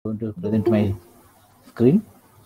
going to present my screen.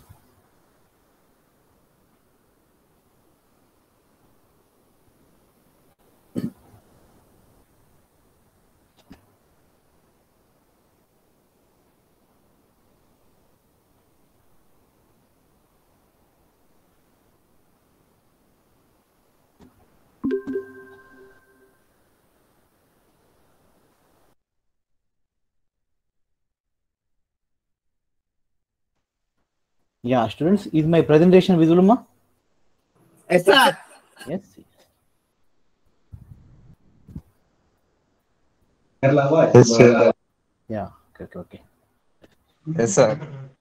Yeah, students, is my presentation visible, ma? Yes, sir. Yes. Yes, sir. Yeah. Okay. Okay. okay. Yes, sir.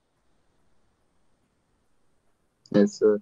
Yes, sir.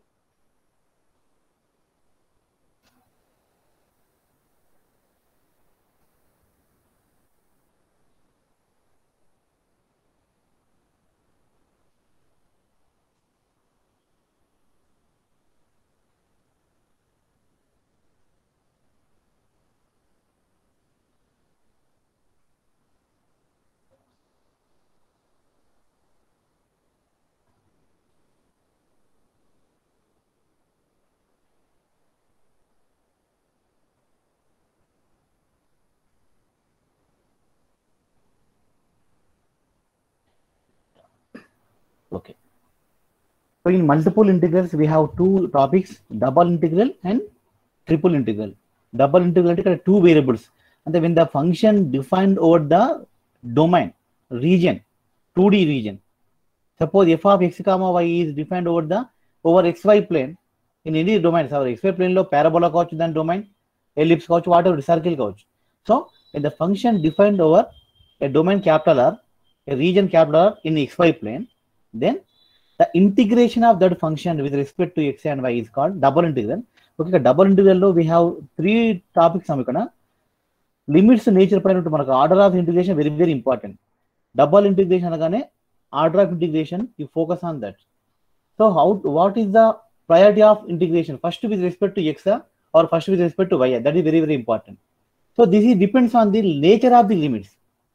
Okay. So in multiple integrals, we have two topics: double integral and triple integral. Double integral అంటే ఇక్కడ two variables. అంటే when the function defined over the domain region, 2D region. Suppose f of x comma y is defined over the over xy plane in any domain. So xy plane లో parabola కావచ్చు దాని domain, ellipse కావచ్చు, whatever circle కావచ్చు. So when the function defined over a domain capital R, a region capital R in xy plane, then the integration of that function with respect to x and y is called double integral. Okay ఇక్కడ double integral లో we have three topics అమ్మ ఇక్కడ limits nature పైన ఉంటే మనకు order of integration very very important double integration అనగానే order of integration you focus on that so how what is the priority of integration first with respect to x or first with respect to y that is very very important so this ఈ depends on the nature of the limits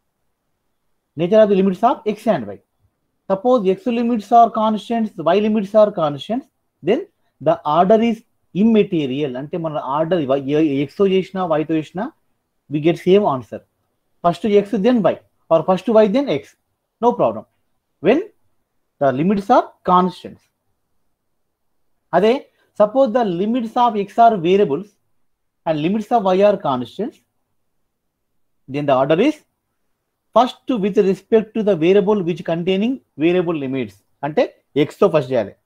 nature of the limits of x and y suppose x limits are constants y limits are constants then the order is immaterial అంటే మన order X తో చేసినా y తో చేసినా we get same answer first x then y or first y then x no problem when the limits are constants అదే suppose the limits of x are variables and limits of y are constants then the order is first with respect to the variable which containing variable limits అంటే x తో first చేయాలి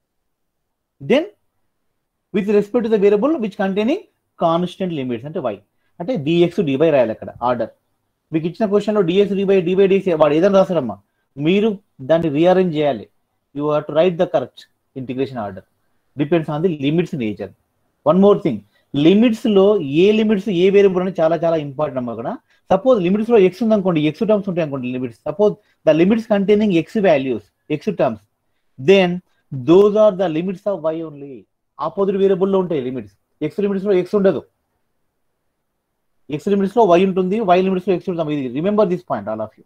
then with respect to the variable which containing constant limits అంటే y అంటే dx dy రాయాలి అక్కడ order మీకు ఇచ్చిన question లో డిఎక్స్ డివై డివై డిఎక్స్ వాడు ఏదైనా రాస్తాడమ్మా మీరు దాన్ని రీఅరేంజ్ చేయాలి you have to write the correct integration order depends on the limits nature one more thing limits లో ఏ లిమిట్స్ ఏ వేరియబుల్ అనేది చాలా చాలా ఇంపార్టెంట్ అమ్మా అక్కడ సపోజ్ లిమిట్స్ లో ఎక్స్ ఉంది అనుకోండి ఎక్స్ టర్మ్స్ ఉంటాయి అనుకోండి limits suppose the limits containing x values x terms then those are the limits of y only opposite variable లో ఉంటాయి లిమిట్స్ ఎక్స్ లిమిట్స్ లో ఎక్స్ ఉండదు ఎక్స్ లిమిట్స్ లో వై ఉంటుంది వై లిమిట్స్ లో ఎక్స్ ఉంటుంది ఇది remember this point all of you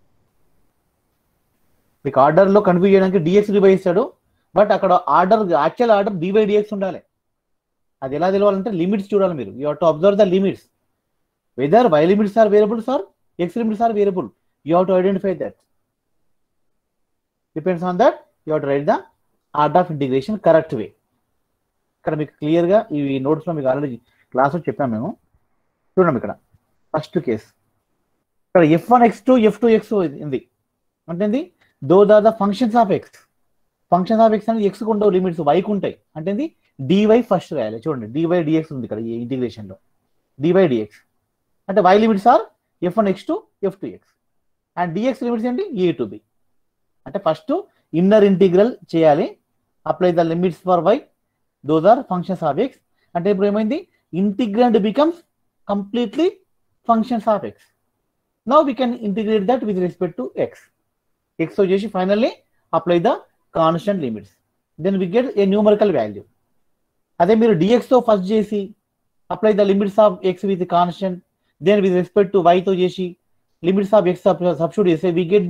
మీకు ఆర్డర్ లో కన్ఫ్యూజ్ చేయడానికి డిఎక్స్ డివై ఇస్తాడు బట్ అక్కడ order actual order dy dx ఉండాలి అది ఎలా తెలవాలంటే లిమిట్స్ చూడాలి మీరు you have to observe the limits whether y limits are variables or x limits are variable you have to identify that depends on that you have to write the art of integration correct way ఇక్కడ మీకు clear గా ఈ notes లో మీకు already class చెప్పాము మేము చూడండి ఇక్కడ ఫస్ట్ కేస్ ఇక్కడ f one x to f two x ఉంది అంటే దో దా the functions of x functions of x అనేది ఎక్స్ ఉండవు లిమిట్స్ వైకి ఉంటాయి అంటే డివై ఫస్ట్ రాయాలి చూడండి డివై డిఎక్స్ ఉంది ఇక్కడ ఈ ఇంటిగ్రేషన్ లో డివై డిఎక్స్ అంటే y limits are f one x to f two x and dx limits ఏంటి ఏ టు బి అంటే ఫస్ట్ ఇన్నర్ ఇంటిగ్రల్ చేయాలి apply the limits for y those are functions of x అంటే ఇప్పుడు ఏమైంది integrand becomes completely functions of x now we can integrate that with respect to x x వచ్చేసి finally apply the constant limits then we get a numerical value అదే మీరు dx తో first చేసి apply the limits of x with constant then with respect to y తో చేసి limits of x substitute చేస్తే we get the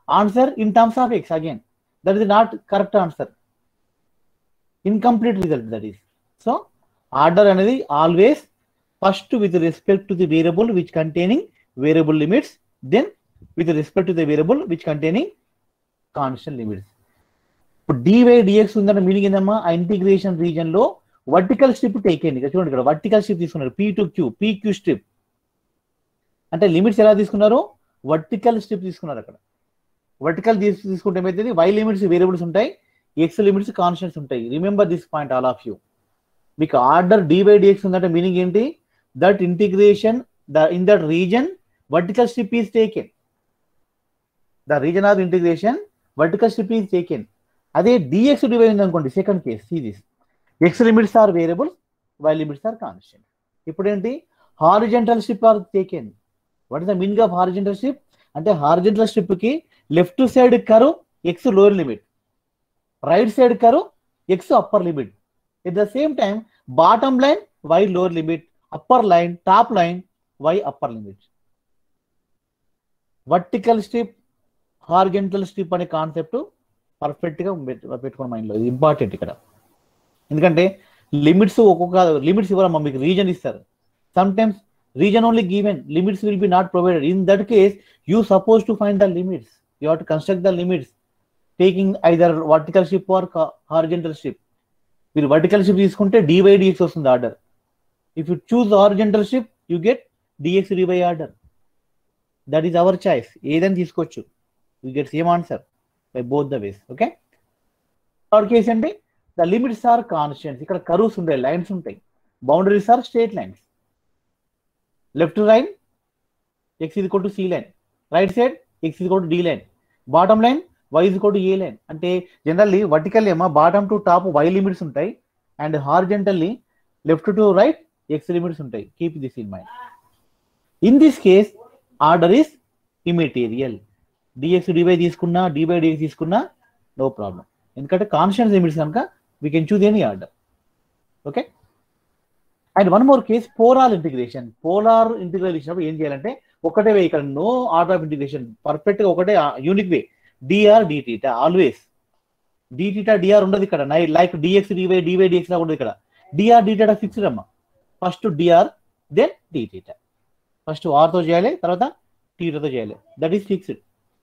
answer in terms of x again that is not correct answer incomplete result that is so order అనేది always first with respect to the variable which containing variable limits then with respect to the variable which containing constant limits ఇప్పుడు dy dx ఉందన్న meaning ఏందమ్మా ఆ integration region లో vertical strip take అయింది ఇక్కడ చూడండి ఇక్కడ వర్టికల్ స్ట్రిప్ తీసుకున్నారు p to q p q strip అంటే లిమిట్స్ ఎలా తీసుకున్నారు వర్టికల్ స్ట్రిప్ తీసుకున్నారు అక్కడ వర్టికల్ తీసుకుంటే ఏమైతుంది వై లిమిట్స్ వేరియబుల్స్ ఉంటాయి ఎక్స్ లిమిట్స్ కాన్స్టెంట్స్ ఉంటాయి remember this point all of you మీకు ఆర్డర్ డి బై డిఎక్స్ ఉందంటే మీనింగ్ ఏంటి that integration the in that region vertical strip is taken the region of integration vertical strip is taken అదే dx dy ఉంది అనుకోండి second case see this x limits are variables y limits are constant ఇప్పుడు ఏంటి horizontal strip are taken what is the meaning of horizontal strip అంటే horizontal strip కి left side curve x lower limit right side curve x upper limit at the same time bottom line y lower limit upper line top line y upper limit vertical strip horizontal strip అనే concept perfect గా పెట్టుకున్న mind లో ఇది important ఇక్కడ ఎందుకంటే limits ఒక్కొక్క limits ఇవ్వరమ్మా మీకు region ఇస్తారు sometimes region only given limits will be not provided in that case you suppose to find the limits you have to construct the limits taking either vertical strip or horizontal strip మీరు vertical strip తీసుకుంటే d by dx వస్తుంది order if you choose horizontal strip you get dx d by order that is our choice ఏదైనా తీసుకోవచ్చు you get same answer by both the ways okay third case అంటే the limits are constants ఇక్కడ curves ఉంటాయి lines ఉంటాయి boundaries are straight lines left line x ఇది to c line right side x ఇది d line bottom line y ఇది to a line అంటే generally vertical ఏమో bottom to top y limits ఉంటాయి and horizontally left to right x limits ఉంటాయి keep this in mind in this case order is immaterial dx dy తీసుకున్నా dy dx తీసుకున్నా no problem ఎందుకంటే constant limits కనుక we can choose any order okay and one more case polar integration polar integration ఇచ్చినప్పుడు ఏం చేయాలంటే ఒకటే way ఇక్కడ no order of integration perfect గా ఒకటే unique way d r d theta always d theta d r ఉండదు ఇక్కడ like d x d y d y d x లా ఉండదు ఇక్కడ డిఆర్ డిటీటా ఫిక్స్డ్ అమ్మా first d r then d theta first ఆర్తో చేయాలి తర్వాత టీటాతో చేయాలి దట్ ఈస్ ఫిక్స్డ్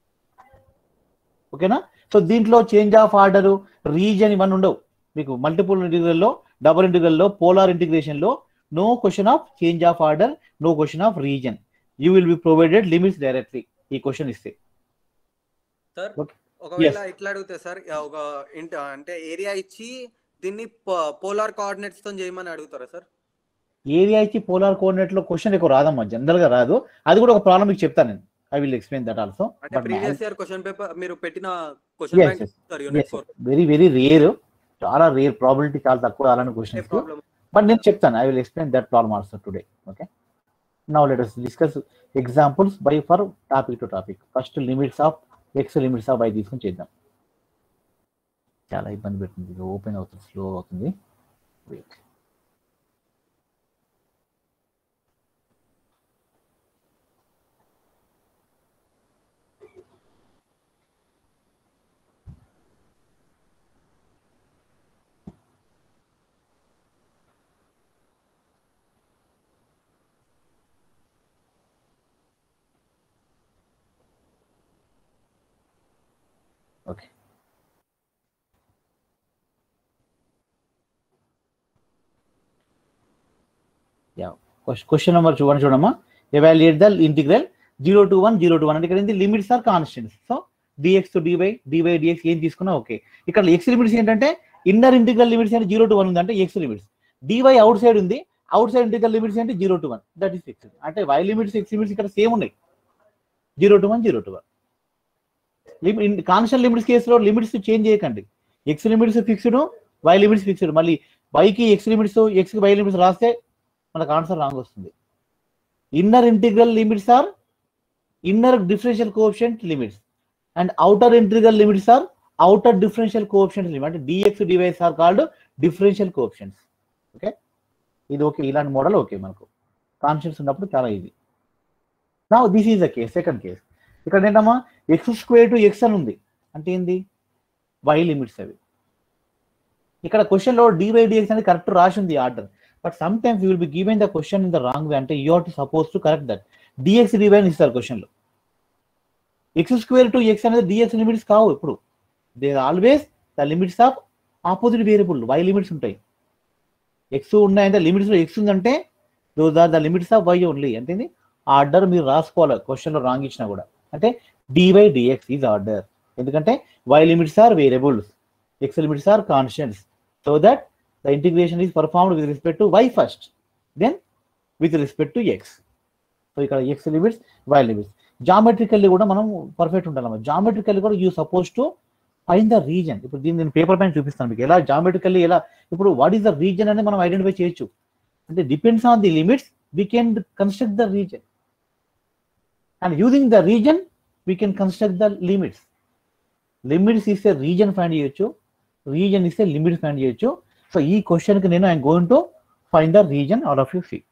ఓకేనా సో దీంట్లో చేంజ్ ఆఫ్ ఆర్డర్ రీజన్ ఇవన్నీ ఉండవు మీకు మల్టిపుల్ ఇంటిగ్రల్ లో డబుల్ ఇంటిగ్రల్ లో పోలార్ ఇంటిగ్రేషన్ లో no question of change of order no question of region you will be provided limits directly ఈ క్వశ్చన్ ఇస్తే సార్ Okay. ఒకవేళ ఇట్లా అడిగితే సార్ ఒక ఇంట అంటే ఏరియా ఇచ్చి దీన్ని పోలార్ కోఆర్డినేట్స్ తో చేయమని అడుగుతారా సార్ ఏరియా ఇచ్చి పోలార్ కోఆర్డినేట్ లో క్వశ్చన్ ఎక్కువ రాదమ్మా జనరల్ గా రాదు అది కూడా ఒక ప్రాబ్లం మీకు చెప్తాను నేను I will explain that also అంటే but previous year question paper మీరు పెట్టిన question Yes, bank yes. Sir unit four very very rare చాలా రేర్ ప్రాబిలిటీ చాలా తక్కువ అలాంటి క్వశ్చన్స్ ప్రాబ్లం బట్ నేను చెప్తాను I will explain that problem also today okay now let us discuss examples by for topic to topic first limits of x limits of by తీసుకొని చేద్దాం చాలా ఇబ్బంది పెట్టింది ఓపెన్ అవుతుంది స్లో అవుతుంది wait okay yeah question number చూడండి చూడమ్మా evaluate the integral zero to one zero to one అంటే ఇక్కడ ఏంటి limits are constants so d x to d y d y d x ఏం తీసుకున్నా ఓకే ఇక్కడ ఎక్స్ లిమిట్స్ ఏంటంటే ఇన్నర్ ఇంటిగ్రల్ లిమిట్స్ అంటే జీరో టు వన్ ఉంది అంటే x limits d y outside ఉంది అవుట్ సైడ్ ఇంటిగ్రల్ లిమిట్స్ అంటే zero to one that is fixed అంటే వై లిమిట్స్ ఎక్స్ లిమిట్స్ ఇక్కడ సేమ్ ఉన్నాయి zero to one zero to one constant limits కేసులో limits change చేయకండి x limits fixed y limits fixed మళ్ళీ వైకి x limits x why limits రాస్తే మనకు answer wrong వస్తుంది inner integral limits are inner differential coefficient limits and outer integral limits are outer differential coefficient limit అంటే d x d y's are called differential coefficients okay ఇది okay ఇలాంటి model okay మనకు constants ఉన్నప్పుడు చాలా easy నా this is the case second case ఇక్కడ ఏంటమ్మా X square to X అని ఉంది అంటే ఏంది వై లిమిట్స్ అవి ఇక్కడ క్వశ్చన్ లో dy dx అనేది కరెక్ట్ రాసి ఉంది order but sometimes you will be given the question in the wrong way అంటే you have to suppose to correct that d x dy అని ఇస్తారు క్వశ్చన్ లో ఎక్స్ స్క్వేర్ టు ఎక్స్ అనేది d x limits కావు ఇప్పుడు they always the limits of opposite variable y limits ఉంటాయి x ఉన్నాయంటే limits లో ఎక్స్ ఉందంటే those are the limits of y only అంటే ఆర్డర్ మీరు రాసుకోవాలి క్వశ్చన్ లో రాంగ్ ఇచ్చినా కూడా అంటే డివై డిఎక్స్ ఈజ్ ఆర్డర్ ఎందుకంటే y limits are variables x limits are constants so that the integration is performed with respect to y first then with respect to x so ఇక్కడ x limits why limits geometrically కూడా మనం perfect ఉండాలి geometrically కూడా you suppose to find the region ఇప్పుడు దీన్ని నేను paper పైన చూపిస్తాను మీకు ఎలా జామెట్రికల్లీ ఎలా ఇప్పుడు వాట్ ఈస్ ద రీజన్ అని మనం ఐడెంటిఫై చేయొచ్చు అంటే depends on the limits we can construct the region and using the region we can construct the limits limits ఇస్తే రీజన్ ఫైండ్ చేయొచ్చు రీజన్ ఇస్తే లిమిట్స్ ఫైండ్ చేయొచ్చు సో ఈ క్వశ్చన్ కి నేను I'm going to find the region all of you see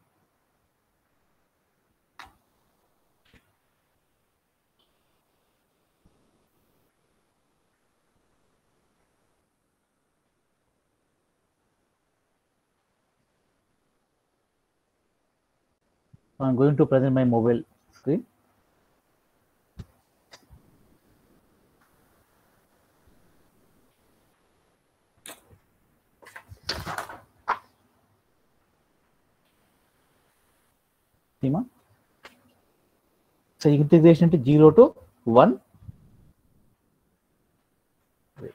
I'm going to present my mobile screen. Seema? So integration to 0 to 1. Wait.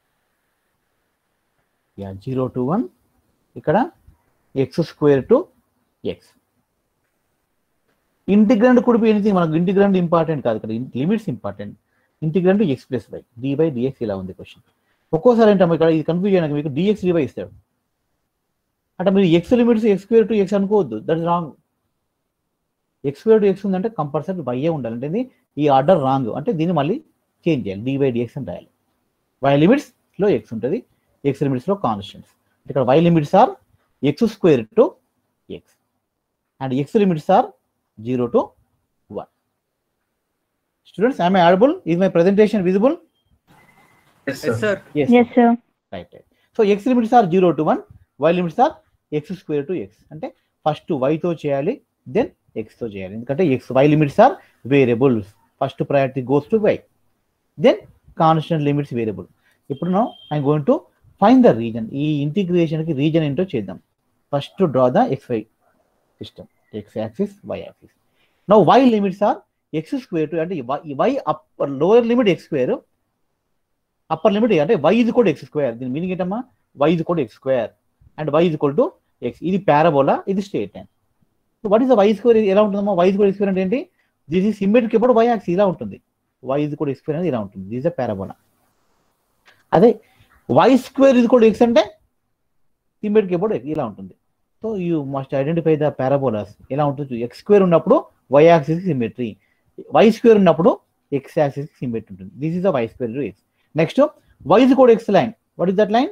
Yeah, 0 to 1. ఇక్కడ x square to x integrand could be anything మనకు integrand important కాదు ఇక్కడ limits important integrand x plus y d by d x ఇలా ఉంది question ఒక్కోసారి ఏంటమ్మా ఇక్కడ ఇది కన్ఫ్యూజ్ అయినాక మీకు డిఎక్స్ డివై ఇస్తాడు అంటే మీరు x limits x square to x అనుకోవద్దు that is wrong x square to x ఉందంటే కంపల్సరీ వైయే ఉండాలి అంటే ఇది ఈ ఆర్డర్ రాంగ్ అంటే దీన్ని మళ్ళీ చేంజ్ చేయాలి డి బై డిఎక్స్ అని రాయాలి వై లిమిట్స్ లో ఎక్స్ ఉంటుంది ఎక్స్ లిమిట్స్ లో కాన్స్టెంట్స్ ఇక్కడ y limits are x square to x and x limits are 0 to 1. Students, am I audible? Is my presentation visible? Yes, yes sir Yes. Yes, sir. Right, right. So x limits are 0 to 1, y limits are x square to x. అంటే first y తో చేయాలి then x తో చేయాలి ఎందుకంటే x y limits are variables first priority goes to y then constant limits variable ఇప్పుడు no I going to find the region ఈ integration కి region ఏంటో చేద్దాం first draw the x y system x axis y axis no y limits are x square to అంటే y upper lower limit x square upper limit అంటే y ఇది కూడా x square దీని meaning ఏంటమ్మా y ఇది కూడా ఎక్స్ స్క్వేర్ అండ్ వై ఇది to x ఇది పారాబోలా ఇది straight line what is the y square ఎలా ఉంటుందమ్మా వై కూడా ఎక్స్ స్క్వేర్ అంటే ఏంటి దిస్ ఈస్ సిమెట్రిక్ ఎప్పుడు వై యాక్స్ ఇలా ఉంటుంది వై ఇది కూడా ఎక్స్ స్క్వేర్ అనేది ఇలా ఉంటుంది దిస్ ఎ పారాబోలా అదే వై స్క్వేర్ ఇది కూడా ఎక్స్ అంటే సిమెట్రిక్ ఎప్పుడు ఇలా ఉంటుంది so you must identify the parabolas ఎలా ఉంటుంది ఎక్స్ స్క్వేర్ ఉన్నప్పుడు y axis symmetry y square ఉన్నప్పుడు ఎక్స్ యాక్సిస్ సిమెట్రీ ఉంటుంది this is the y square x next y is కూడా x line what is that line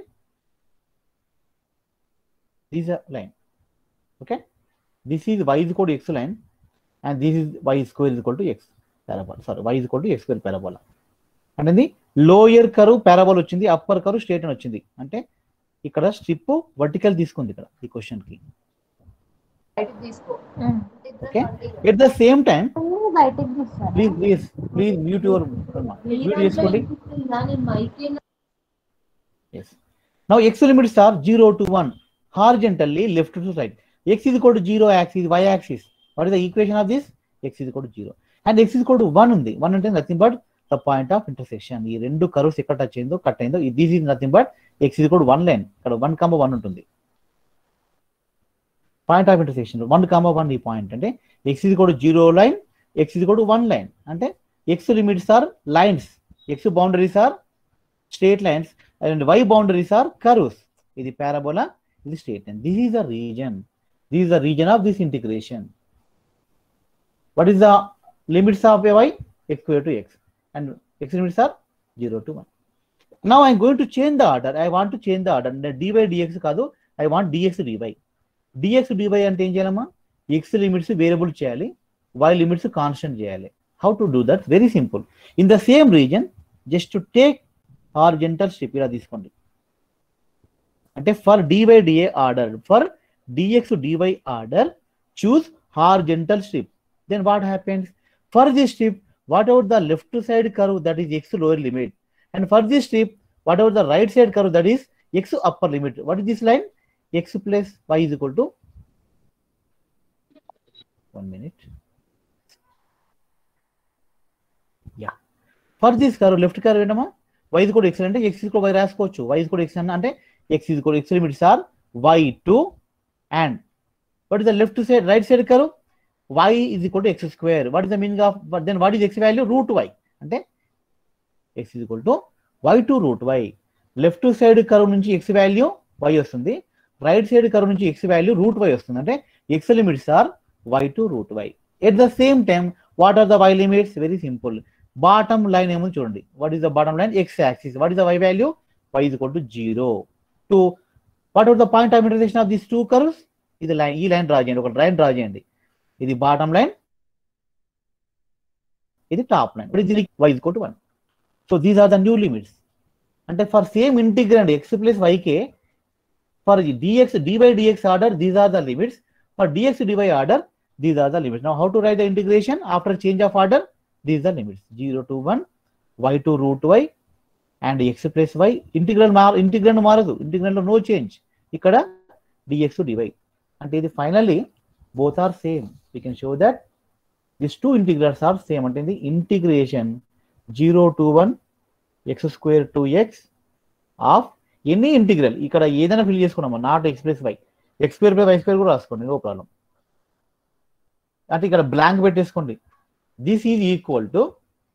this line okay this is y is కూడా x line and this is y square is equal to x parabola sorry y is equal to x square parabola అంటే lower curve parabola వచ్చింది upper కరు straight అని వచ్చింది అంటే ఇక్కడ strip vertical తీసుకుంది ఇక్కడ ఈ క్వశ్చన్ కి బయటకు తీసుకో Mm. Okay. At the same time అన్నీ బయటకు తీస్తారా? Please please please mute your mute చేసుకోండి నేను mic Yes. Now x limits are 0 to 1 horizontally left to right. x is equal to 0 axis, y axis. What is the equation of this? x is equal to 0. And x is equal to 1 ఉంది 1 అంటే nothing but the point of intersection ఈ రెండు curves ఎక్కడ touch అయిందో cut అయిందో this is nothing but x is equal to 1 line ఇక్కడ 1 కామ 1 ఉంటుంది point of intersection 1 కామ 1 ఈ పాయింట్ అంటే x is equal to 0 line x is equal to 1 line అంటే x limits are lines x boundaries are straight lines and y boundaries are curves ఇది parabola ఇది straight line this is the region this is the region of this integration what is the limits of a y x square to x and x limits are 0 to 1 now i'm going to change the order i want to change the order dy dx కాదు i want dx dy dx dy అంటే ఏం చేయాలమ్మా x limits variable చేయాలి y limits constant చేయాలి how to do that very simple in the same region just to take horizontal strip ఇలా తీసుకోండి అంటే for d y d a order for d x DY order choose horizontal strip then what happens for this strip whatever the left side curve that is x lower limit and for this strip whatever the right side curve that is x upper limit what is this line x plus y is equal to one minute yeah for this curve left curve ఏంటమ్మా y కూడా x అంటే X కూడా y రాసుకోవచ్చు y కూడా x అంటే x is కూడా x limits are y to and what is the left side right side curve y is equal to x square what is the meaning of but then what is x value root y అంటే x is equal to y to root y left side curve నుంచి x value y వస్తుంది right side curve నుంచి x value root y వస్తుంది అంటే x limits are y to root y at the same time what are the y limits very simple bottom line ఏమో చూడండి what is the bottom line x axis what is the y value y is equal to 0 to what are the point of intersection of these two curves ఇది line ఈ line draw చేయండి ఒక line draw చేయండి ఇది bottom line ఇది top line ఇప్పుడు దీనికి y quote one so these are the new limits అంటే for same integrand x plus వైకే for d x d by dx order these are the limits for d x DY order these are the limits now how to write the integration after change of order these the limits zero to one y to root y and x plus y integral మార్ integrand మారదు integrand లో no change ఇక్కడ dx dy అంటే ఇది finally both are same we can show that this two integrals are same అంటే ఇది integration zero to one x square to x of any integral ఇక్కడ ఏదైనా ఫిల్ చేసుకున్నాము not x plus y x square plus why square కూడా రాసుకోండి no problem అంటే ఇక్కడ blank పెట్టేసుకోండి this is equal to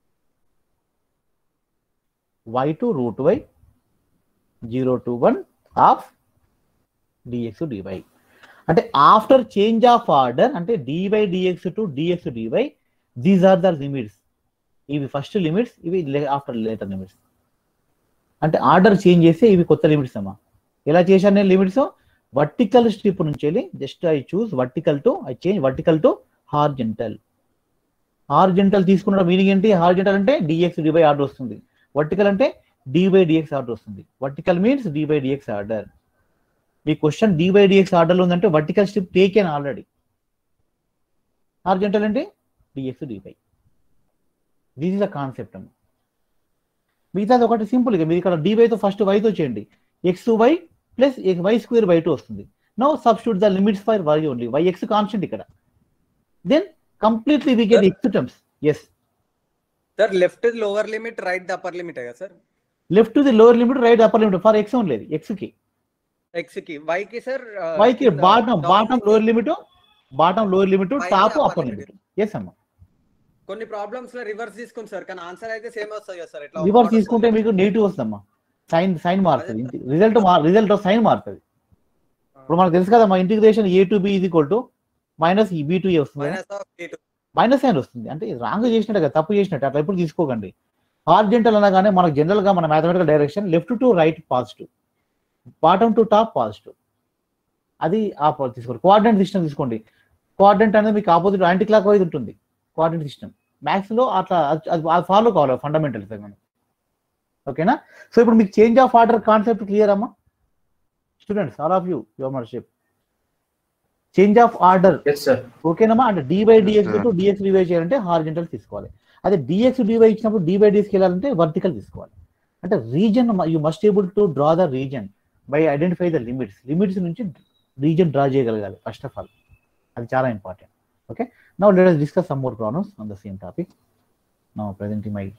y to root y zero to one of dx dy అంటే after change of order అంటే DY dx to dx dy these are the limits ఇవి first limits ఇవి after later limits అంటే order change చేస్తే ఇవి కొత్త limits అమ్మా ఎలా చేశాను నేను లిమిట్స్ వర్టికల్ స్ట్రిప్ నుంచి వెళ్ళి just I choose vertical to I change vertical to horizontal horizontal తీసుకున్న మీనింగ్ ఏంటి హార్జెంటల్ అంటే డిఎక్స్ డివై ఆర్డర్ వస్తుంది వర్టికల్ అంటే డివై డిఎక్స్ ఆర్డర్ వస్తుంది vertical means dy dx order మీ క్వశ్చన్ డి బై డిఎక్స్ ఆర్డర్లో ఉందంటే vertical strip taken already horizontal అంటే dx dy this is the concept అమ్మ మిగతాది ఒకటి సింపుల్ ఇక మీరు ఇక్కడ డివైతో ఫస్ట్ వైతో చేయండి x y plus why square by two వస్తుంది no substitute the limits for y only y x constant ఇక్కడ then completely we get x terms yes sir left lower limit right the upper limit కదా sir left to the lower limit right upper limit for x only x కి x కి y కి sir y కి bottom bottom lower limit bottom lower limit Y కి top upper upper limit. Limit yes అమ్మా కొన్ని problems లో reverse తీసుకుంది sir కానీ ఆన్సర్ అయితే సేమ్ వస్తుంది కదా సార్ ఎట్లా రివర్స్ తీసుకుంటే మీకు నెగిటివ్ వస్తుందమ్మా సైన్ సైన్ మారుతుంది రిజల్ట్ రిజల్ట్ సైన్ మారుతుంది ఇప్పుడు మనకు తెలుసు కదా మా ఇంటిగ్రేషన్ ఏ టు బి ఇది equal to minus b to a వస్తుంది minus of a to minus sign వస్తుంది అంటే రాంగ్ చేసినట్టు కదా తప్పు చేసినట్టు అట్లా ఎప్పుడు తీసుకోకండి హార్జెంటల్ అనగానే మనకు జనరల్ గా మన mathematical direction left to right positive bottom to top positive అది ఆ తీసుకోండి కోఆర్డినేట్ సిస్టమ్ తీసుకోండి కోఆర్డినేట్ అనేది మీకు ఆపోజిట్ యాంటీ క్లాక్ వైజ్ ఉంటుంది కోఆర్డినేట్ సిస్టమ్ మ్యాథ్స్ లో అట్లా అది- అది ఫాలో కావాలి ఫండమెంటల్స్ మనం ఓకేనా సో ఇప్పుడు మీకు change of order concept clear అమ్మా students all of you your మర్షిప్ change of order yes sir ఓకేనమ్మా అంటే d by dx to dx dy చేయాలంటే హార్జెంటల్ తీసుకోవాలి అదే డిఎక్స్ డివై ఇచ్చినప్పుడు డి బై డిఎక్స్కి వెళ్ళాలంటే వర్టికల్ తీసుకోవాలి అంటే region you must able to draw the region by identify the limits limits నుంచి రీజన్ డ్రా చేయగలగాలి ఫస్ట్ ఆఫ్ ఆల్ అది చాలా important okay now let us discuss some more problems on the same topic now presenting my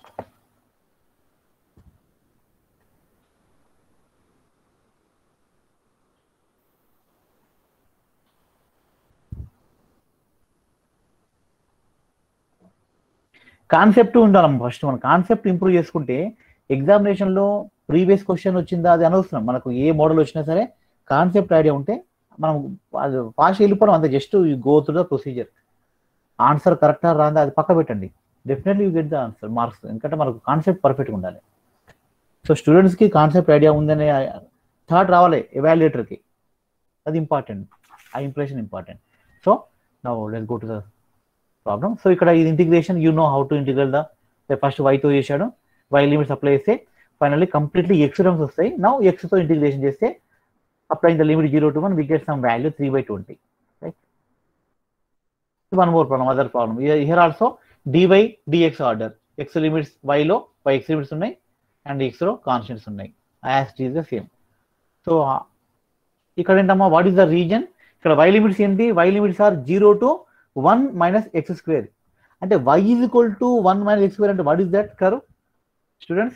concept ఉండాలమ్మ first మన concept improve చేసుకుంటే examination లో previous question వచ్చిందా అది అనవసరం మనకు ఏ మోడల్ వచ్చినా సరే కాన్సెప్ట్ ఐడియా ఉంటే మనం ఫాస్ట్ వెళ్ళిపోవడం అంతే just you go through the procedure answer కరెక్టా రాందా అది పక్క పెట్టండి definitely you get the answer marks ఎందుకంటే మనకు కాన్సెప్ట్ పర్ఫెక్ట్గా ఉండాలి సో స్టూడెంట్స్కి కాన్సెప్ట్ ఐడియా ఉందనే థాట్ రావాలి ఎవాల్యుయేటర్కి అది ఇంపార్టెంట్ ఆ ఇంప్రెషన్ ఇంపార్టెంట్ సో నా let go to the problem so ఇక్కడ ఇది integration you know how to integrate the first వైతో చేశాడు వై లిమిట్స్ అప్లై చేస్తే ఫైనల్లీ కంప్లీట్లీ ఎక్స్ టర్మ్స్ వస్తాయి నౌ ఎక్స్ తో ఇంటిగ్రేషన్ చేస్తే apply the limit zero to one we get some value three by twenty right one more problem other problem here also dy dx order x limits వైలో y x limits ఉన్నాయి and x లో constants ఉన్నాయి as is the same so ఇక్కడ ఏంటమ్మా what is the reason ఇక్కడ y limits ఏంటి y limits are zero to one minus X square అంటే y is equal to one minus X square అంటే what is that కరు students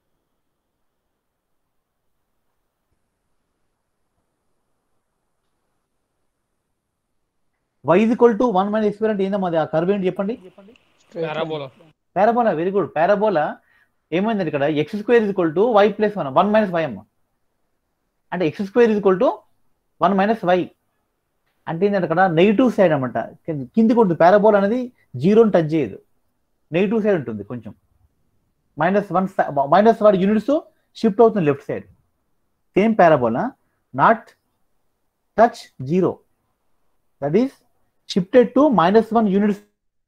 y is equal to one minus X square అంటే ఏందమ్మా అది ఆ curve ఏంటి చెప్పండి parabola parabola very good parabola ఏమైందండి ఇక్కడ x square is equal to y plus one one minus y అమ్మ అంటే x square is equal to one minus y అంటే ఏంటంటే అక్కడ నెగిటివ్ సైడ్ అనమాట కిందికి ఉంటుంది పారాబోల్ అనేది జీరోని టచ్ చేయదు నెగిటివ్ సైడ్ ఉంటుంది కొంచెం minus one minus one units shift అవుతుంది left side same parabola not touch zero that is shifted to minus one units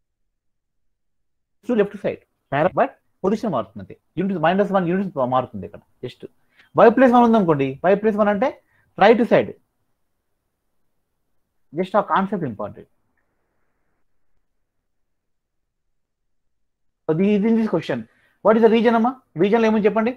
to left side but position మారుతుంది యూనిట్ మైనస్ వన్ యూనిట్స్ మారుతుంది ఇక్కడ just y plus one ఉందనుకోండి y plus one అంటే right side just ఆ concept important ఇది in this question what is the reason అమ్మా reason ఏమని చెప్పండి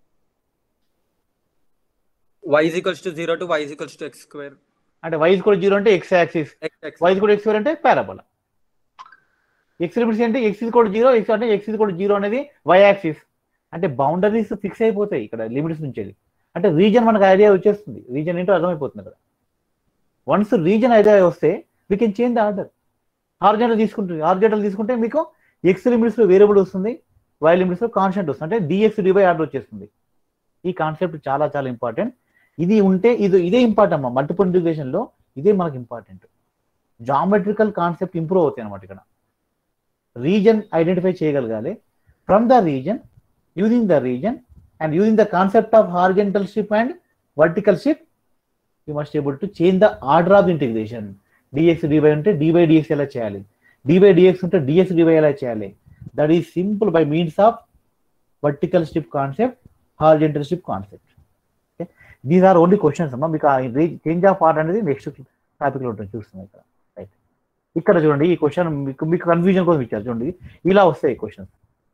y is equals to 0 to y is equals to x square అంటే వైజ్ కూడా జీరో అంటే ఎక్స్ యాక్సిస్ x x వైజ్ కూడా ఎక్స్ అంటే పారాబోలా ఎక్స్ లిమిట్స్ అంటే ఎక్స్ ఇది కూడా జీరో ఎక్స్ అంటే ఎక్స్ ఇది కూడా జీరో అనేది వై యాక్సిస్ అంటే బౌండరీస్ ఫిక్స్ అయిపోతాయి ఇక్కడ లిమిట్స్ నుంచి వెళ్ళి అంటే రీజన్ మనకు ఐడియా వచ్చేస్తుంది రీజన్ ఏంటో అర్థమైపోతుంది ఇక్కడ వన్స్ రీజన్ ఐడియా వస్తే we can change the order horizontal తీసుకుంటుంది ఆర్జెంటల్ తీసుకుంటే మీకు ఎక్స్ లిమిట్స్ లో వేరియబుల్ వస్తుంది వై లిమిట్స్ లో కాన్స్టెంట్ వస్తుంది అంటే డిఎక్స్ డివై ఆర్డర్ వచ్చేస్తుంది ఈ కాన్సెప్ట్ చాలా చాలా ఇంపార్టెంట్ ఇది ఉంటే ఇది ఇదే ఇంపార్టెంట్ అమ్మా మల్టిపుల్ ఇంటిగ్రేషన్ లో ఇదే మనకి ఇంపార్టెంట్ జామెట్రికల్ కాన్సెప్ట్ ఇంప్రూవ్ అవుతాయి అనమాట ఇక్కడ రీజన్ ఐడెంటిఫై చేయగలగాలి from the region using the region and using the concept of horizontal strip and vertical strip you must able to change the order of integration dx dy ఉంటే dy dx ఎలా చేయాలి dy dx ఉంటే dx dy ఎలా చేయాలి that is simple by means of vertical strip concept horizontal strip concept these are only questions అమ్మా మీకు change of order అనేది next topic లో ఉంటుంది చూస్తున్నాం ఇక్కడ రైట్ ఇక్కడ చూడండి ఈ క్వశ్చన్ మీకు మీకు కన్ఫ్యూజన్ కోసం ఇచ్చారు చూడండి ఇలా వస్తాయి questions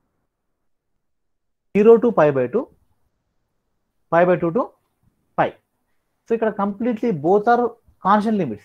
zero to five by two five by two to five so ఇక్కడ completely both are constant limits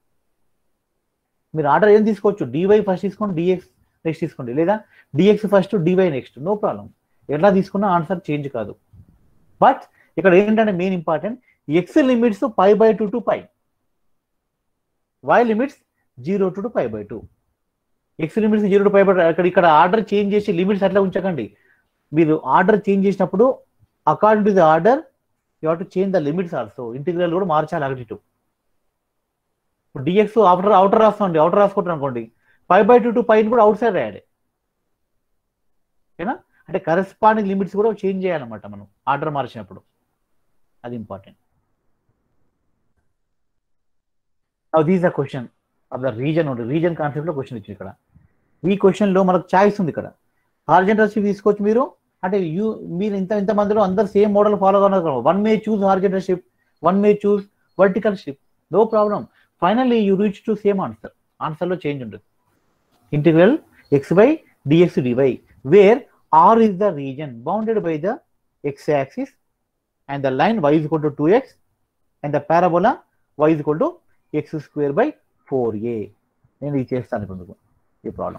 మీరు ఆర్డర్ ఏం తీసుకోవచ్చు డివై ఫస్ట్ తీసుకోండి డిఎక్స్ నెక్స్ట్ తీసుకోండి లేదా dx first dy next no problem ఎట్లా తీసుకున్నా ఆన్సర్ చేంజ్ కాదు బట్ ఇక్కడ ఏంటంటే main important x limits pi by two to pi y limits zero to pi by two x limits zero to pi by ఇక్కడ ఇక్కడ order change చేసి limits అట్లా ఉంచకండి మీరు ఆర్డర్ చేంజ్ చేసినప్పుడు according to the order you have to change the limits also integral కూడా మార్చాలి అటు ఇటు డిఎక్స్ అవుటర్ అవుటర్ రాస్తామండి అవుటర్ రాసుకుంటారు అనుకోండి ఫైవ్ బై టూ టు పైన కూడా అవుట్ సైడ్ రాయాలి ఓకేనా అంటే కరెస్పాండింగ్ లిమిట్స్ కూడా చేంజ్ చేయాలన్నమాట మనం ఆర్డర్ మార్చినప్పుడు అది important these the question of the region ఉంది రీజన్ కాన్సెప్ట్ లో క్వశ్చన్ ఇచ్చింది ఇక్కడ ఈ క్వశ్చన్ లో మనకు చాయిస్ ఉంది ఇక్కడ హార్జెంటల్ షిప్ తీసుకోవచ్చు మీరు అంటే యూ మీరు ఇంత ఇంత మందిలో అందరు సేమ్ మోడల్ ఫాలో కావాలి one may choose horizontal strip one may choose vertical strip no problem finally you reach to same answer answer లో చేంజ్ ఉంటుంది integral x by dx dy where are is the region bounded by the x axis and the line y is equal to 2x and the parabola y is equal to x square by 4a నేను ఇది చేస్తాను ఇప్పుడు మీకు ఈ problem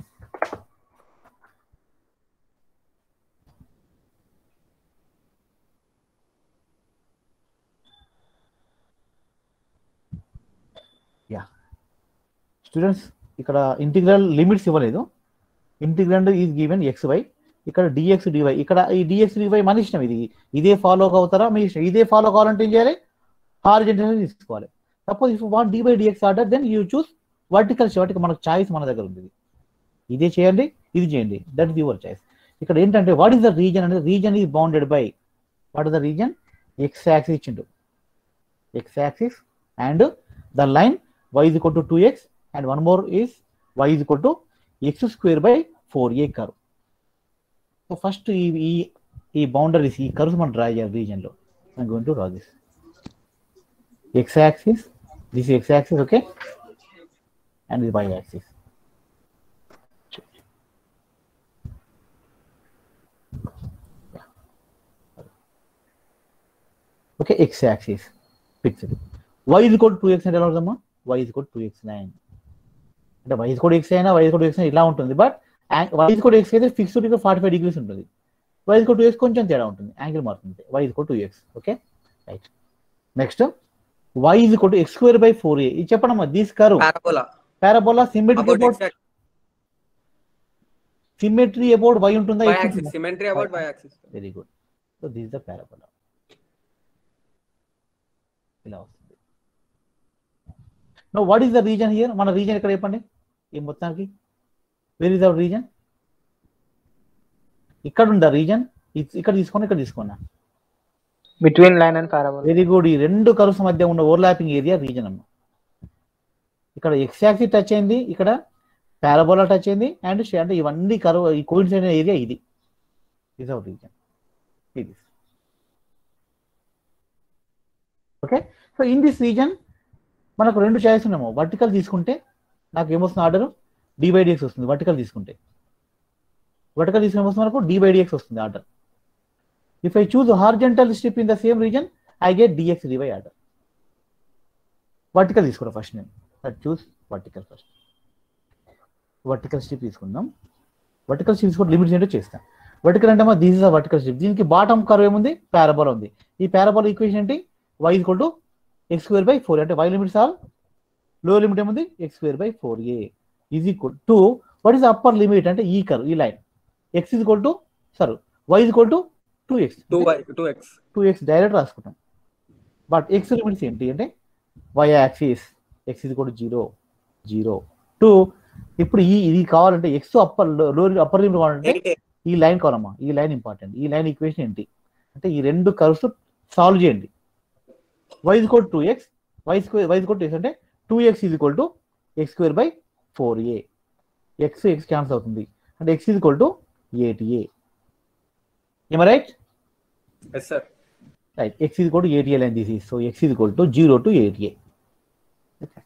యా students ఇక్కడ integral limits ఇవ్వలేదు integrand is given x y ఇక్కడ డిఎక్స్ డివై ఇక్కడ ఈ డిఎక్స్ డివై మన ఇష్టం ఇది ఇదే ఫాలో అవుతారా మీ ఇష్టం ఇదే ఫాలో కావాలంటే ఏం చేయాలి హార్జెంటల్ తీసుకోవాలి suppose if want d by dx order then you choose vertical వాటికి మనకు చాయిస్ మన దగ్గర ఉంది ఇదే చేయండి ఇది చేయండి దట్ ఇస్ యువర్ చాయిస్ ఇక్కడ ఏంటంటే వాట్ ఈస్ ద రీజన్ అనేది region is bounded by what is the region x axis ఇచ్చిండు x axis and the line y is equal to two x and one more is y is equal to x square by four a curve so first ఈ ఈ ఈ boundaries ఈ curves మనం draw చేయాలి రీజన్లో I'm going to draw this. X axis, this is x axis, okay? And the y axis. Okay, x axis fixed. Y is equal to 2x అంటే ఎలా ఉంటుందమ్మా y is equal to 2x line. అంటే y is equal to x అయినా y is equal to x అయినా ఇలా ఉంటుంది but y is equal to x అయితే fixed ఇక్కడ ఫార్టీ ఫైవ్ డిగ్రీస్ ఉంటుంది y is equal to x కొంచెం తేడా ఉంటుంది యాంగిల్ మారుతుంది y is equal to x okay right next y is equal to x square by four a ఇది చెప్పండి this curve parabola parabola symmetry about about symmetry about y ఉంటుందా y X axis ఉంటుందా? Symmetry about y axis very good so this the parabola ఇలా వస్తుంది no what is the reason here మన region ఎక్కడ చెప్పండి ఈ మొత్తానికి వేర్ ఇస్ అవర్ రీజన్ ఇక్కడ ఉందా రీజన్ ఇక్కడ తీసుకోండి ఇక్కడ తీసుకోండి Between line and parabola. Very good ఈ రెండు కర్వ్స్ మధ్య ఉన్న ఓవర్లాపింగ్ ఏరియా రీజన్ అమ్మ ఇక్కడ ఎక్స్ యాక్సిస్ టచ్ అయింది ఇక్కడ పారాబోలా టచ్ అయింది అండ్ అంటే ఇవన్నీ కర్వ్ ఈ కోయిన్సైడ్ ఏరియా ఇది ఇస్ అవర్ రీజన్ ఇది okay so in this region మనకు రెండు చాయిస్ ఉన్నాము వర్టికల్ తీసుకుంటే నాకు ఏమొస్తుంది ఆర్డర్ డి బై డిఎక్స్ వస్తుంది వర్టికల్ తీసుకుంటే వర్టికల్ తీసుకుని ఏమొస్తుంది మనకు డి బై డిఎక్స్ వస్తుంది order If I choose a horizontal strip in the same region, I get dx dy order. Vertical తీసుకురా ఫస్ట్ నేను choose vertical first vertical strip తీసుకుందాం vertical strip తీసుకుంటే లిమిట్స్ ఏంటో చేస్తాం వర్టికల్ అంటే this is a vertical strip దీనికి bottom curve ఏముంది parabola ఉంది ఈ పారాబోలా ఈక్వేషన్ ఏంటి y equal to x square by four అంటే y లిమిట్స్ ఆల్ లో లిమిట్ ఏముంది x square by four a is equal to what is upper limit అంటే ఈ కర్వ్ ఈ line x is equal to sir y is equal to two x two y two x two x direct రాసుకుంటాం but x limits ఏంటి అంటే why axis x ఇది కూడా zero zero two ఇప్పుడు ఈ ఇది కావాలంటే ఎక్స్ అప్పర్ లో అప్పర్ లిమిట్ కావాలంటే ఈ లైన్ కావాలమ్మా ఈ లైన్ ఇంపార్టెంట్ ఈ లైన్ ఈక్వేషన్ ఏంటి అంటే ఈ రెండు కర్వ్స్ సాల్వ్ చేయండి y is code two x y square y code two x అంటే two x is equal to x square by four a x x cancel అవుతుంది అంటే x is equal to eight a ఏమ right yes sir right x is equal to 8a and this is so x is equal to 0 to 8a okay.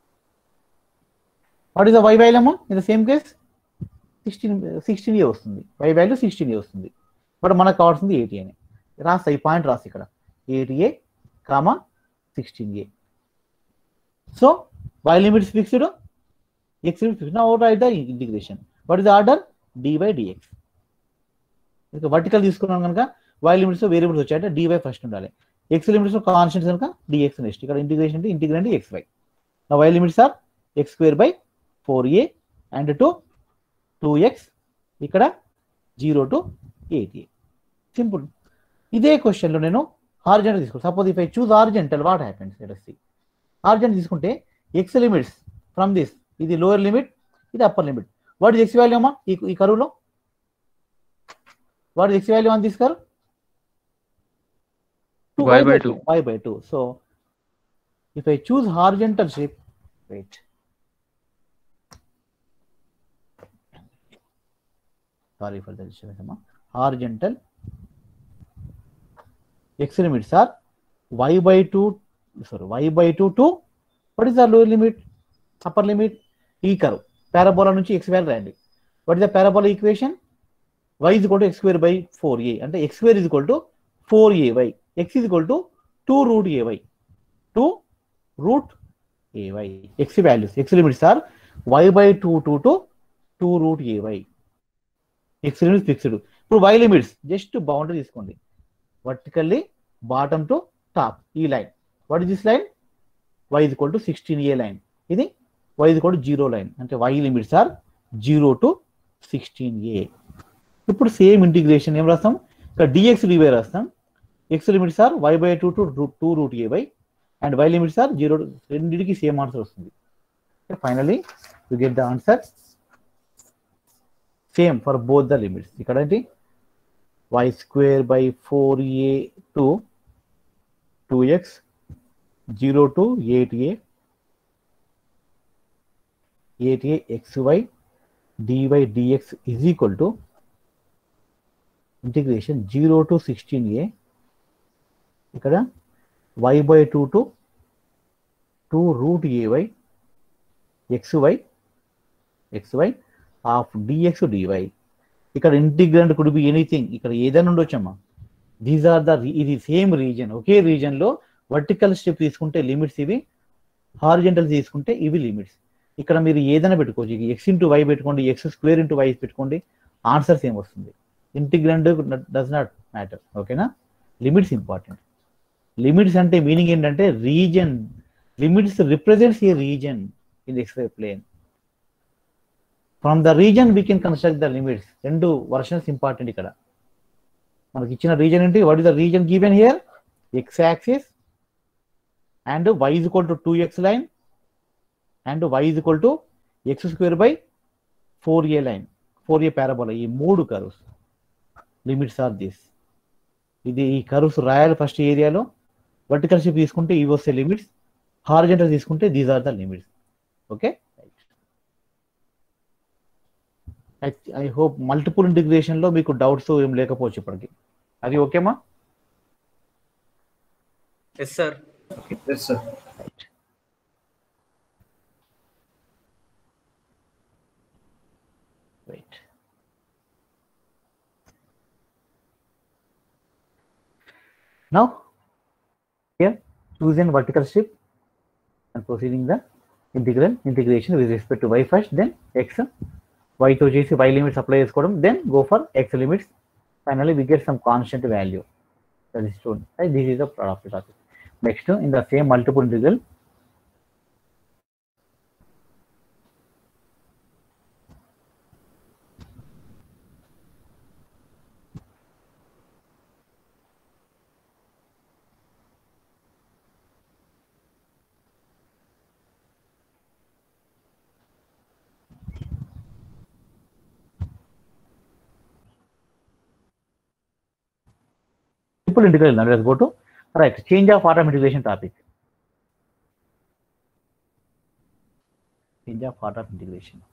what is the y value అమ్మా in the same case 16 16a వస్తుంది y value 16a వస్తుంది but మనకు కావాల్సింది 80 అని రాస్తా ఈ point రాసి ఇక్కడ 8a comma 16a so y limits fixed x limit fixed now write the integration what is the order d by dx ఇక వర్టికల్ తీసుకున్నాం కనుక y లిమిట్స్ వేరియబుల్స్ వచ్చాయంటే dy ఫస్ట్ ఉండాలి x లిమిట్స్ కాన్స్టెంట్స్ కనుక dx next ఇక్కడ integration అంటే integrate xy నా y limits are x square by four a and to two x ఇక్కడ zero to eight a simple ఇదే క్వశ్చన్లో నేను హార్జెంటల్ తీసుకుంటాను suppose if I choose horizontal what happens let see horizontal తీసుకుంటే x limits from this ఇది lower limit ఇది upper limit what is x value అమ్మా ఈ ఈ కరువులో what is x value on this curve Y by two. y by 2 so if i choose horizontal shape wait sorry for the disturbance amma. horizontal x limits are y by 2 sorry y by 2 to what is the lower limit upper limit ఈ curve parabola నుంచి x value రాయండి what is the parabola equation y is equal to x square by 4a అంటే x square is equal to 4ay x is equal to 2 root ay 2 root ay x values x limits are y by 2 to to 2 root ay x limits fixed ఇప్పుడు y limits just boundary తీసుకోండి vertically bottom to top ఈ line what is this line y is equal to 16a line ఇది y is equal to 0 line అంటే y limits are 0 టు 16a ఇప్పుడు same integration ఏం రాస్తాం ఇక్కడ డిఎక్స్ డివై రాస్తాం x limits are y by two to two root a by and y limits are zero రెండింటికి same answer వస్తుంది finally you get the answer same for both the limits ఇక్కడ ఏంటి y square by four a to two x zero to eight a eight a x y dy dx is equal to integration zero to sixteen a ఇక్కడ y by two to two root a y x y x y of dx dy ఇక్కడ integrand could be anything ఇక్కడ ఏదైనా ఉండొచ్చమ్మా these are the ఇది same region ఒకే region లో vertical step తీసుకుంటే limits ఇవి హారిజెంటల్ తీసుకుంటే ఇవి లిమిట్స్ ఇక్కడ మీరు ఏదైనా పెట్టుకోవచ్చు ఎక్స్ ఇంటూ వై పెట్టుకోండి ఎక్స్ స్క్వేర్ ఇంటూ వై పెట్టుకోండి ఆన్సర్ సేమ్ వస్తుంది ఇంటిగ్రెంట్ డస్ నాట్ మ్యాటర్ ఓకేనా లిమిట్స్ ఇంపార్టెంట్ లిమిట్స్ అంటే మీనింగ్ ఏంటంటే region limits represents a region in xy plane from the region we can construct the limits రెండు versions important ఇక్కడ మనకి ఇచ్చిన region ఏంటి what is the region given here x axis and y is equal to two x line and y is equal to x square by four a line four a parabola ఈ మూడు curves limits are this ఇది ఈ curves రాయాలి first ఏరియాలో vertical strip తీసుకుంటే ఇవి వస్తే limits horizontal తీసుకుంటే these are the limits okay I hope multiple integration లో మీకు డౌట్స్ ఏం లేకపోవచ్చు ఇప్పటికి అది ఓకేమా yes sir yes sir Wait. Now, here choose an vertical strip and proceeding the integral integration with respect to y first, then x, y తో చేసి y limits apply చేసుకోవడం then go for x limits. Finally, we get some constant value. That is true. Right? This is the product topic. Next, in the same multiple integral, triple integral. Now let's go to right change of order of integration topic. Change of order of integration.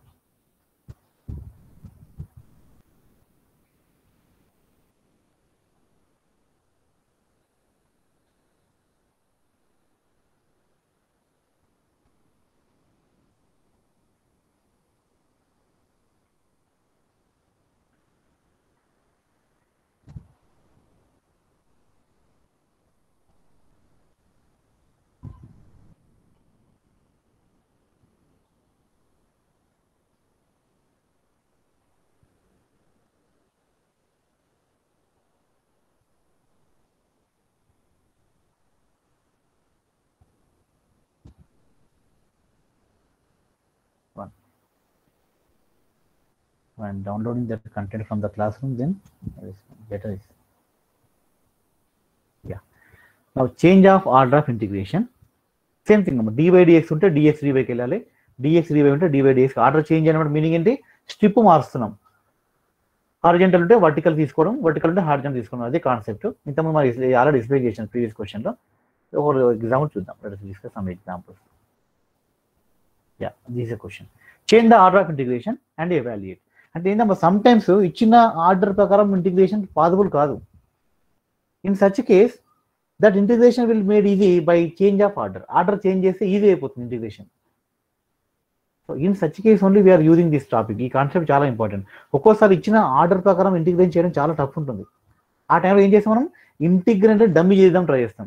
One. When downloading the content from the classroom, then that is better is yeah. Now change of order of integration. Same thing అమ్మ dy dx ఉంటే dx డివైకి వెళ్ళాలి dx dy ఉంటే dy dx order change అనమాట meaning ఏంటి strip మారుస్తున్నాం horizontal ఉంటే vertical తీసుకోవడం వర్టికల్ ఉంటే హార్జెంటల్ తీసుకోవడం అదే కాన్సెప్ట్ ఇంతకుముందు మరి ఆల్రెడీ డిస్ప్లే చేసిన ప్రీవియస్ క్వశ్చన్లో ఒక ఎగ్జాంపుల్ చూద్దాం discuss some examples yeah this a question change the order of integration and evaluate అంటే ఏంటమ్మా సమ్ టైమ్స్ ఇచ్చిన ఆర్డర్ ప్రకారం ఇంటిగ్రేషన్ పాసిబుల్ కాదు in such case that integration will made easy by change of order order change చేస్తే easy అయిపోతుంది integration so in such case only we are using this topic ఈ concept చాలా important ఒక్కోసారి ఇచ్చిన order ప్రకారం integrate చేయడం చాలా టఫ్ ఉంటుంది ఆ టైంలో ఏం చేస్తాం మనం ఇంటిగ్రేట్ డమ్మీ చేద్దాం ట్రై చేస్తాం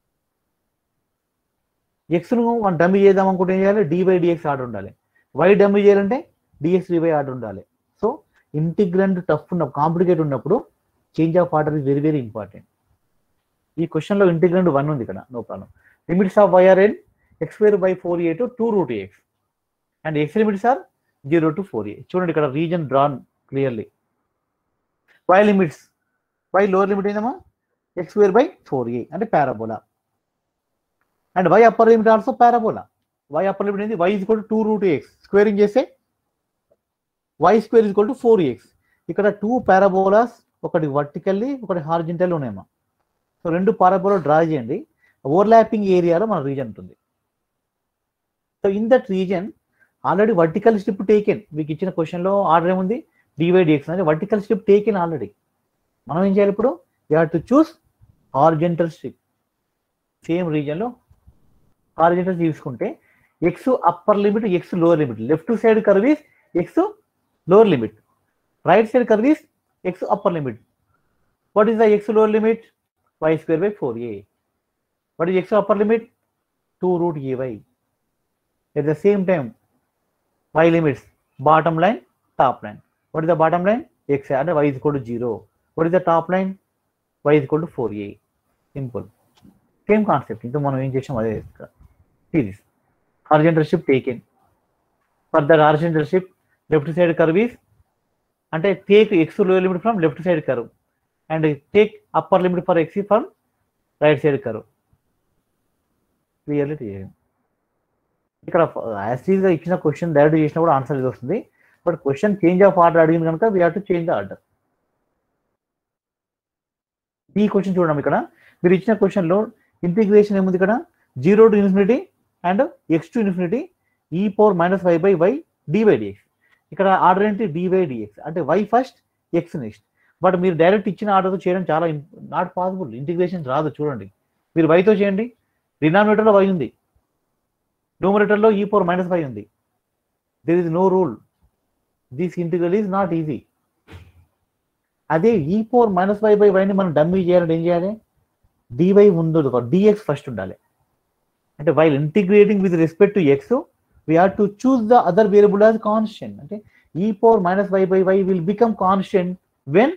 ఎక్స్ను మనం డమ్మీ చేద్దాం అనుకుంటే ఏం చేయాలి డి బై డిఎక్స్ ఆర్డర్ ఉండాలి వై డమ్మీ చేయాలంటే డిఎక్స్ డి బై ఆర్డర్ ఉండాలి సో ఇంటిగ్రెంట్ టఫ్ ఉన్న కాంప్లికేట్ ఉన్నప్పుడు change of order is very very important ఈ క్వశ్చన్లో ఇంటిగ్రెంట్ వన్ ఉంది ఇక్కడ no problem limits of y are in x square by four a to two root x and x limits are zero to four a చూడండి ఇక్కడ region drawn clearly y limits y lower limit ఏందమ్మా X square by four a అంటే parabola and y upper limit also parabola y upper limit ఏంది y is equal two root x squaring చేస్తే y square is equal to four x ఇక్కడ two parabolas ఒకటి vertically ఒకటి horizontal ఉన్నాయమ్మా so రెండు parabola draw చేయండి overlapping ఏరియాలో మన రీజన్ ఉంటుంది so in that region already vertical strip taken మీకు ఇచ్చిన క్వశ్చన్లో ఆర్డర్ ఏముంది డివై డిఎక్స్ అంటే వర్టికల్ స్ట్రిప్ టేకెన్ ఆల్రెడీ మనం ఏం చేయాలి ఇప్పుడు you have to choose horizontal strip same రీజన్లో హార్జెంటల్ తీసుకుంటే x upper limit x lower limit left side curves x lower limit right side curves x upper limit what is the x lower limit y square by four a what is x upper limit two root a y at the same time y limits bottom line top line what is the bottom line x and y is equal to 0 what is the top line y is equal to 4a simple same concept ఇంత మనం ఏం చేసాం అదే series horizontal ship taken for that horizontal ship left side curve is అంటే take x low limit from left side curve and take upper limit for x from right side curve clearly చేయండి ఇక్కడ acid గా ఇచ్చిన question direct చేసినా కూడా answer ఇది వస్తుంది but question change of order అడిగింది కనుక we have to change the order ఈ క్వశ్చన్ చూడడం ఇక్కడ మీరు ఇచ్చిన క్వశ్చన్ లో ఇంటిగ్రేషన్ ఏముంది ఇక్కడ zero to infinity and x to infinity e power minus y by y d by dx ఇక్కడ ఆర్డర్ ఏంటి డి బై డిఎక్స్ అంటే y first x next but మీరు డైరెక్ట్ ఇచ్చిన ఆర్డర్తో చేయడం చాలా నాట్ పాసిబుల్ ఇంటిగ్రేషన్ రాదు చూడండి మీరు వైతో చేయండి డినామినేటర్లో వై ఉంది న్యూమరేటర్లో ఈ పవర్ మైనస్ ఫైవ్ ఉంది there is no rule this integral is not easy అదే e power minus five by వైని మనం డమ్మీ చేయాలంటే ఏం చేయాలి డివై ఉండదు డిఎక్స్ ఫస్ట్ ఉండాలి అంటే while integrating with respect to x we have to choose the other variable as constant అంటే e power minus y by y will become constant when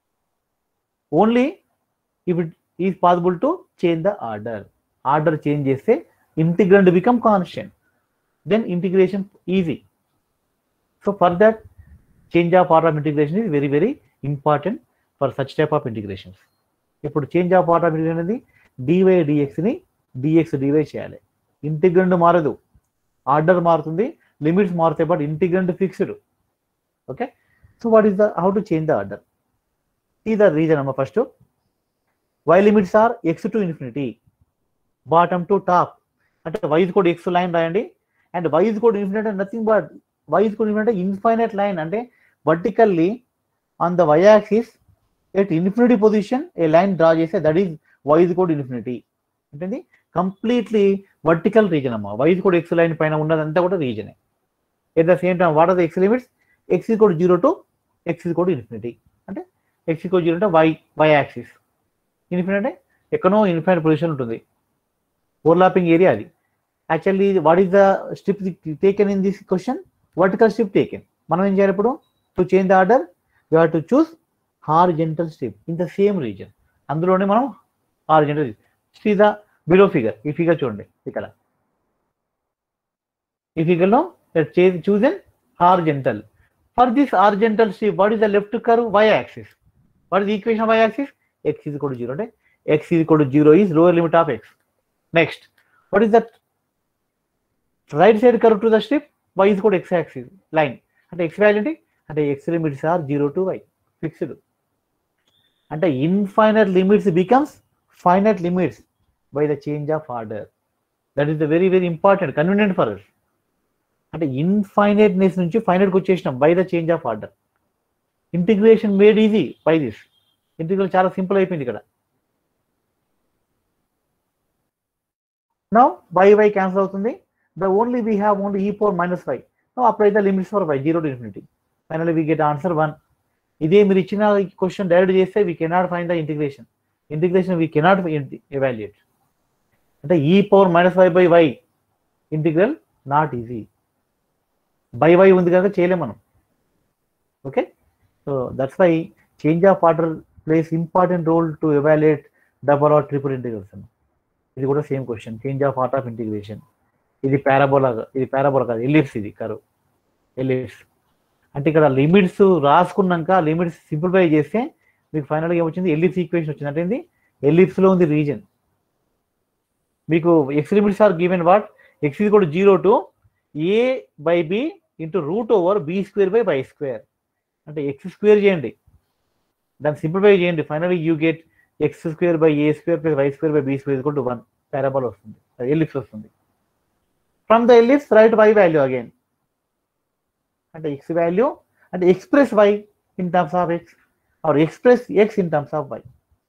only if it is possible to change the order order change చేస్తే integrand become constant then integration easy so for that change of order of integration is very very important for such type of integrations ఇప్పుడు change of order of integration అనేది dy డిఎక్స్ని dx dy చేయాలి integrand మారదు order మారుతుంది limits మారుతాయి but integrand fixed okay so what is the how to change the order ఈ the region అమ్మ first y limits are x to infinity bottom to top అంటే y is code x line రాయండి and y is code infinite అంటే nothing but y is code infinite అంటే infinite line అంటే vertically on the y axis at infinity position a line draw చేస్తే that is y is code infinity అంటే completely vertical region అమ్మా y is code x line పైన ఉన్నదంతా కూడా రీజనే at the same time what are the x limits x code zero to x code infinity అంటే x code zero అంటే y y axis infinite అంటే ఎక్కడో ఇన్ఫినిట్ పొజిషన్ ఉంటుంది ఓవర్లాపింగ్ ఏరియా అది actually what is the strip taken in this question vertical strip taken మనం ఏం చేయాలి ఇప్పుడు to change the order you have to choose horizontal strip in the same region అందులోనే మనం horizontal see the below figure ఈ figure చూడండి ఇక్కడ ఈ ఫిగర్ లో choose an horizontal for this horizontal strip what is the left curve y axis what is equation y axis x is కూడా zero అంటే x is కూడా zero is lower limit of x next what is that right side curve to the strip y is called x axis line అంటే x value ఏంటి అంటే x limits are zero to y fixed అంటే infinite limits becomes finite limits by the change of order that is the very very important convenient for us అంటే infiniteness నుంచి ఫైనట్కి వచ్చేసినాం by the change of order integration made easy by this integration చాలా simple అయిపోయింది ఇక్కడ now y y cancel అవుతుంది the only we have only e power minus y no apply the limits for y zero to infinity final we get answer one ఇదే మీరు ఇచ్చిన question direct చేస్తే we cannot find the integration integration we cannot evaluate అంటే e power minus y by y integral not easy by y ఉంది కనుక చేయలేం మనం okay so that's why change of order plays important role to evaluate double or triple integrals ఇది కూడా same question change of art of integration ఇది parabola ఇది parabola కాదు ellipse ఇది కరు ఎలిప్స్ అంటే ఇక్కడ లిమిట్స్ రాసుకున్నాక లిమిట్స్ సింప్లిఫై చేస్తే మీకు ఫైనల్గా ఏమొచ్చింది ఎలిప్స్ ఈక్వేషన్ వచ్చింది అంటే ఏంది ఎలిప్స్లో ఉంది రీజన్ మీకు x limits are given what x ఇది కూడా zero to a by b into root over b square by by square అంటే ఎక్స్ స్క్వేర్ చేయండి దాన్ని సింప్లిఫై చేయండి final you get x square by a square plus why square by b square equal to one parabola వస్తుంది ellipse వస్తుంది from the ellipse right y value again అంటే x value అంటే express y in terms of x are express x in terms of y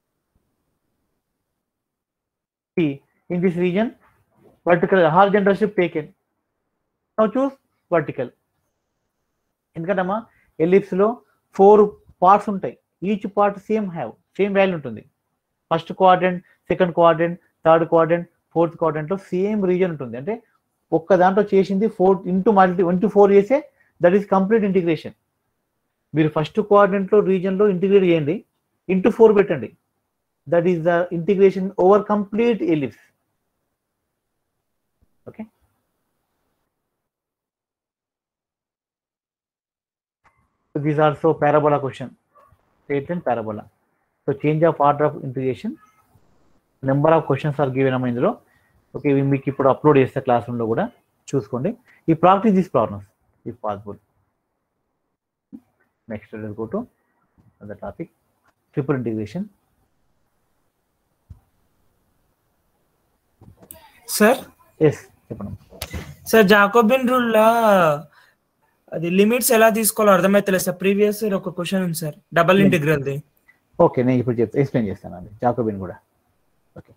in this region vertical horizontal shift taken now choose vertical ఎందుకంటమ్మా ellipse లో four parts ఉంటాయి each part same have same value ఉంటుంది first quadrant second quadrant third quadrant fourth quadrant లో same region ఉంటుంది అంటే ఒక్క దాంట్లో చేసింది four into multi into four చేసే దట్ ఈస్ కంప్లీట్ ఇంటిగ్రేషన్ మీరు ఫస్ట్ క్వాడ్రెంట్ లో రీజన్ లో ఇంటిగ్రేట్ చేయండి ఇంటూ ఫోర్ పెట్టండి that is the integration over complete ellipse okay so these are so parabola question straight and parabola so change of order of integration number of questions are given అమ్మ ఇందులో okay ఇవి మీకు ఇప్పుడు upload చేస్తే class రూమ్లో కూడా చూసుకోండి ఈ practice these problems if possible next go to the topic triple integration sir yes చెప్పండి సార్ జాకోబిన్ రూల్ లా అది లిమిట్స్ ఎలా తీసుకోవాలో అర్థమైతలేదు సార్ ప్రీవియస్ ఒక క్వశ్చన్ ఉంది sir double integral the okay నేను ఇప్పుడు చెప్తా ఎక్స్ప్లెయిన్ చేస్తాను అండి జాకోబిన్ కూడా ఓకే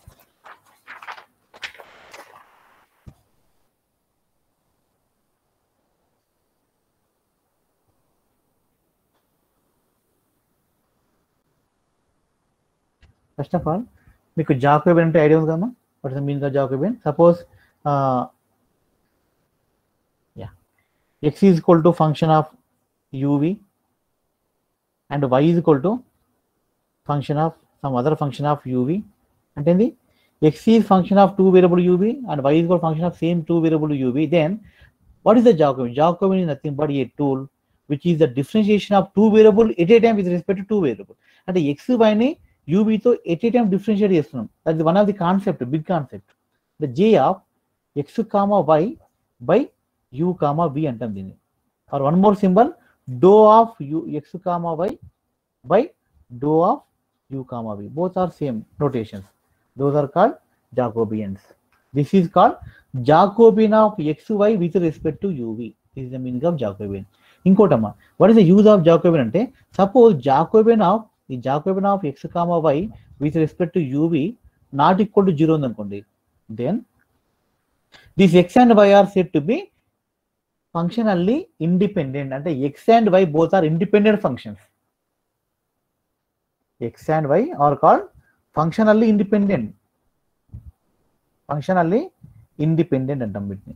ఫస్ట్ ఆఫ్ ఆల్ మీకు జాకోబిన్ అంటే ఐడియా ఉంది కదమ్మా what is mean Jacobian suppose yeah x is equal to function of u v and y is equal to function of some other function of uv అంటే ఏంది x is function of two variable uv and y is equal function of same two variable uv then what is the jacobian jacobian is nothing but a tool which is the differentiation of two variable at a time with respect to two variable అంటే x y ని uv తో at a time differentiate చేస్తున్నాం that is one of the concept big concept the j of x comma y by u comma v అంటాం దీన్ని or one more symbol dou of u x comma y by dou of u comma v both are same notations those are called jacobians this is called jacobian of xy with respect to uv this is the meaning of jacobian ఇంకోటమ్మా what is the use of Jacobian అంటే suppose Jacobian of ఈ Jacobian of x comma y with respect to u v not equal to zero ఉందనుకోండి then this x and y are set to be functionally independent అంటే x and y both are independent functions x and y are called functionally independent functionally independent అంటాం వీటిని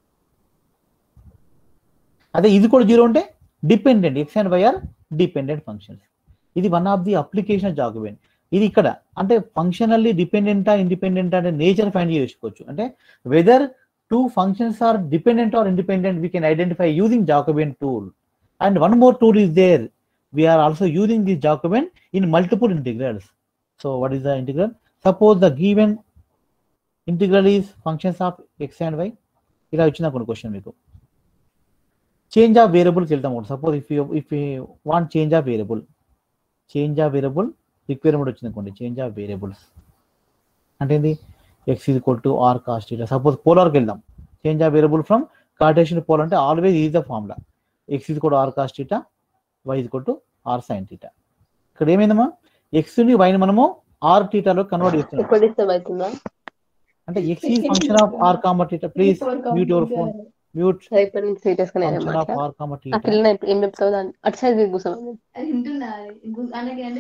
అదే ఇది కూడా zero ఉంటే dependent x and y are dependent functions ఇది one of the application judgement ఇది ఇక్కడ అంటే ఫంక్షనల్లీ డిపెండెంటా ఇండిపెండెంట్ అంటే నేచర్ ఫైండ్ చేసుకోవచ్చు అంటే whether two functions are dependent or independent we can identify using Jacobian tool and one more tool is there we are also using this document in multiple integrals. So what is the integral? Suppose the given integral is functions of x and y. ఇలా వచ్చిన కొన్ని question మీకు change of వేరియబుల్కి వెళ్తాం కూడా suppose if you if you want change of variable change of variable requirement వచ్చింది అనుకోండి change of variables అంటే ఏంది x is equal to r cos ఇట్లా సపోజ్ పోలార్కి వెళ్దాం change of variable from Cartesian pole అంటే always is the formula x is కూడా r cos theta y equal to r sine theta ఇక్కడ ఏమైందమ్మా X ని వైని మనము ఆర్ టీటాలో కన్వర్ట్ చేస్తున్నాం ఎక్కువ డిస్టర్బ్ అవుతుందా అంటే ఎక్స్ ఈ function of r comma theta please mute your phone mute సరే ఇప్పటి నుంచి సీరియస్ గా నేనే ఫంక్షన్ ఆఫ్ మాట్లాడ ఆర్ కామా ఆ టీటా పిల్ల ఏం చెప్తావు దాన్ని అటు సైడ్ కూర్చోమని అది వింటున్నా అలాగే అండి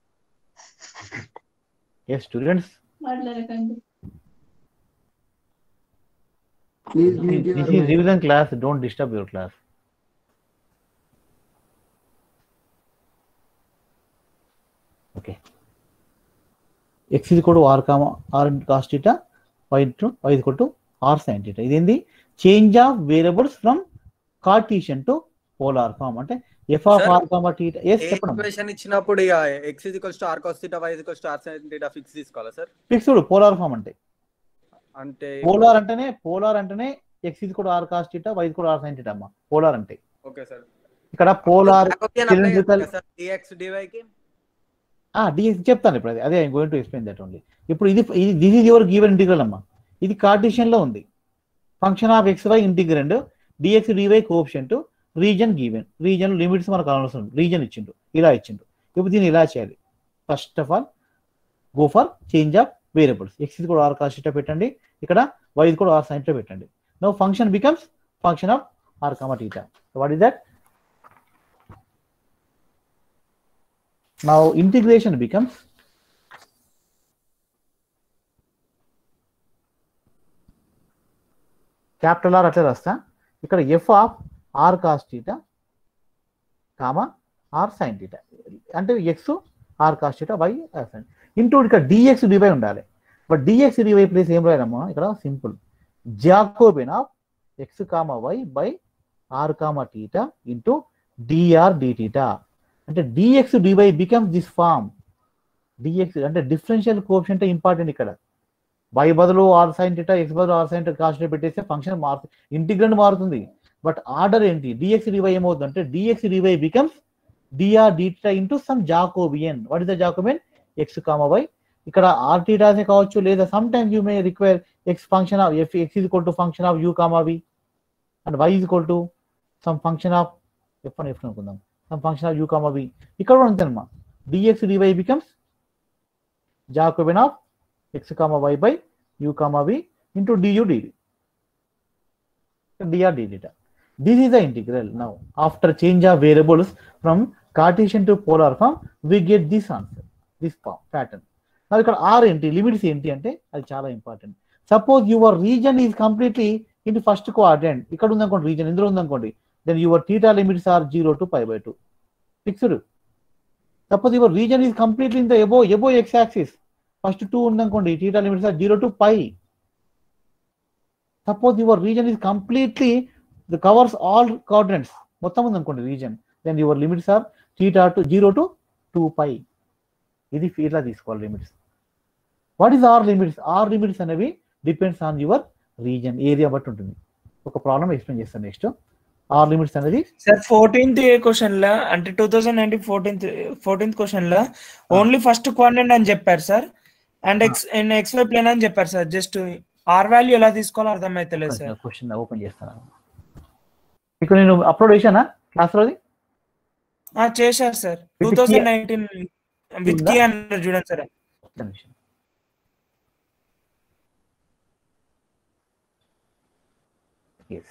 ఎస్ స్టూడెంట్స్ మాట్లాడకండి this is revision class don't disturb your class okay x ఇది కూడా r comma r cos theta y to y ఇది టు ఆర్ సైన్ టీటా ఇదేంది change of variables from Cartesian to polar form అంటే f of Sir, r comma theta yes ఏ చెప్పండి equation ఇచ్చినప్పుడు ఇక x equals to r cos theta y equals to r sine theta fix తీసుకోవాలా sir fixed polar form అంటే అంటే polar అంటేనే polar అంటేనే ఎక్స్ ఇది కూడా ఆర్ కాస్ట్ టీటా వై కూడా ఆర్ సైన్ టీటా అమ్మా పోలార్ అంటే ఓకే సార్ ఇక్కడ polar apply cylindrical- sir dx dy కి డిఎక్స్ చెప్తాను ఇప్పుడు అది అదే I going to explain that only ఇప్పుడు ఇది ఇది this is your given integral అమ్మా ఇది కార్టీషియన్ లో ఉంది function of x y integrand dx dy కోఆప్షెంట్ రీజన్ గివెన్ రీజన్ లిమిట్స్ మనకు అవసరం రీజన్ ఇచ్చిండు ఇలా ఇచ్చిండు ఇప్పుడు దీన్ని ఇలా చేయాలి first of all go for change of variables x ఇది కూడా ఆర్ కాస్ట్ పెట్టండి ఇక్కడ వై ఇది కూడా ఆర్ సైన్ పెట్టండి no function becomes function of r comma theta what is that now integration becomes capital r అట్లా రాస్తా ఇక్కడ f of r cos theta comma r sine theta అంటే x r cos theta y r sine into ఇక్కడ dx dy ఉండాలి but dx dy place ఏం రాయాలమ్మా ఇక్కడ simple Jacobian of x comma y by r comma theta into dr d theta అంటే dx dy becomes this form dx అంటే differential coefficient important ఇక్కడ y బదులు r sine theta x బదులు r sine cos పెట్టేస్తే function మారుతుంది integrand మారుతుంది but order ఏంటి dx dy ఏమవుతుంది అంటే dx dy becomes dr d theta into some Jacobian what is the Jacobian x comma y ఇక్కడ ఆర్ టీటాసే కావచ్చు లేదా some sometimes you may require x function of f x equal to function of u comma v and y equal to some function of f అని f అనుకుందాం some function of u comma v ఇక్కడ కూడా అంతేనమ్మా dx dy becomes Jacobian of x comma y by u comma v into du dt. dr d theta. This is the integral. Now, after change of variables from Cartesian to polar form, we get this answer, this form, pattern. Now, ఇక్కడ R ఏంటి limits ఏంటి అంటే అది చాలా important suppose your region is completely in first coordinate ఇక్కడ ఉందనుకోండి region ఇందులో ఉందనుకోండి then your theta limits are zero to pi by two fixed suppose your region is completely in the above above x axis first two ఉందనుకోండి theta limits are zero to pi suppose your region is completely the covers all coordinates మొత్తం ఉందనుకోండి region then your limits are theta to zero to two pi ఇది ఇట్లా తీసుకోవాలి limits what is r limits r limits అనేవి depends on your region area బట్టి ఉంటుంది ఒక problem explain చేస్తాను నెక్స్ట్ ఆర్ లిమిట్స్ అనేది సార్ ఫోర్టీన్త్ ఏ క్వశ్చన్ లో అంటే two thousand nineteen fourteenth fourteenth question లో ఓన్లీ ఫస్ట్ క్వాంటెంట్ అని చెప్పారు sir and x and x why plane అని చెప్పారు సార్ జస్ట్ ఆర్ వాల్యూ ఎలా తీసుకోవాలో అర్థమైతలేదు సార్ క్వశ్చన్ ఓపెన్ చేస్తాను మీకు నేను అప్లోడ్ చేశానా క్లాస్ లోది ఆ, చేశారు sir two With thousand key- nineteen with key అన్నారు చూడండి సార్ ఒక్క నిమిషం yes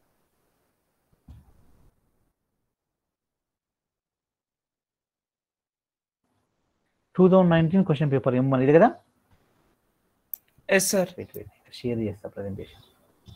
two thousand nineteen question paper ఎం ఇది కదా yes sir wait wait share చేస్తా ప్రజెంటేషన్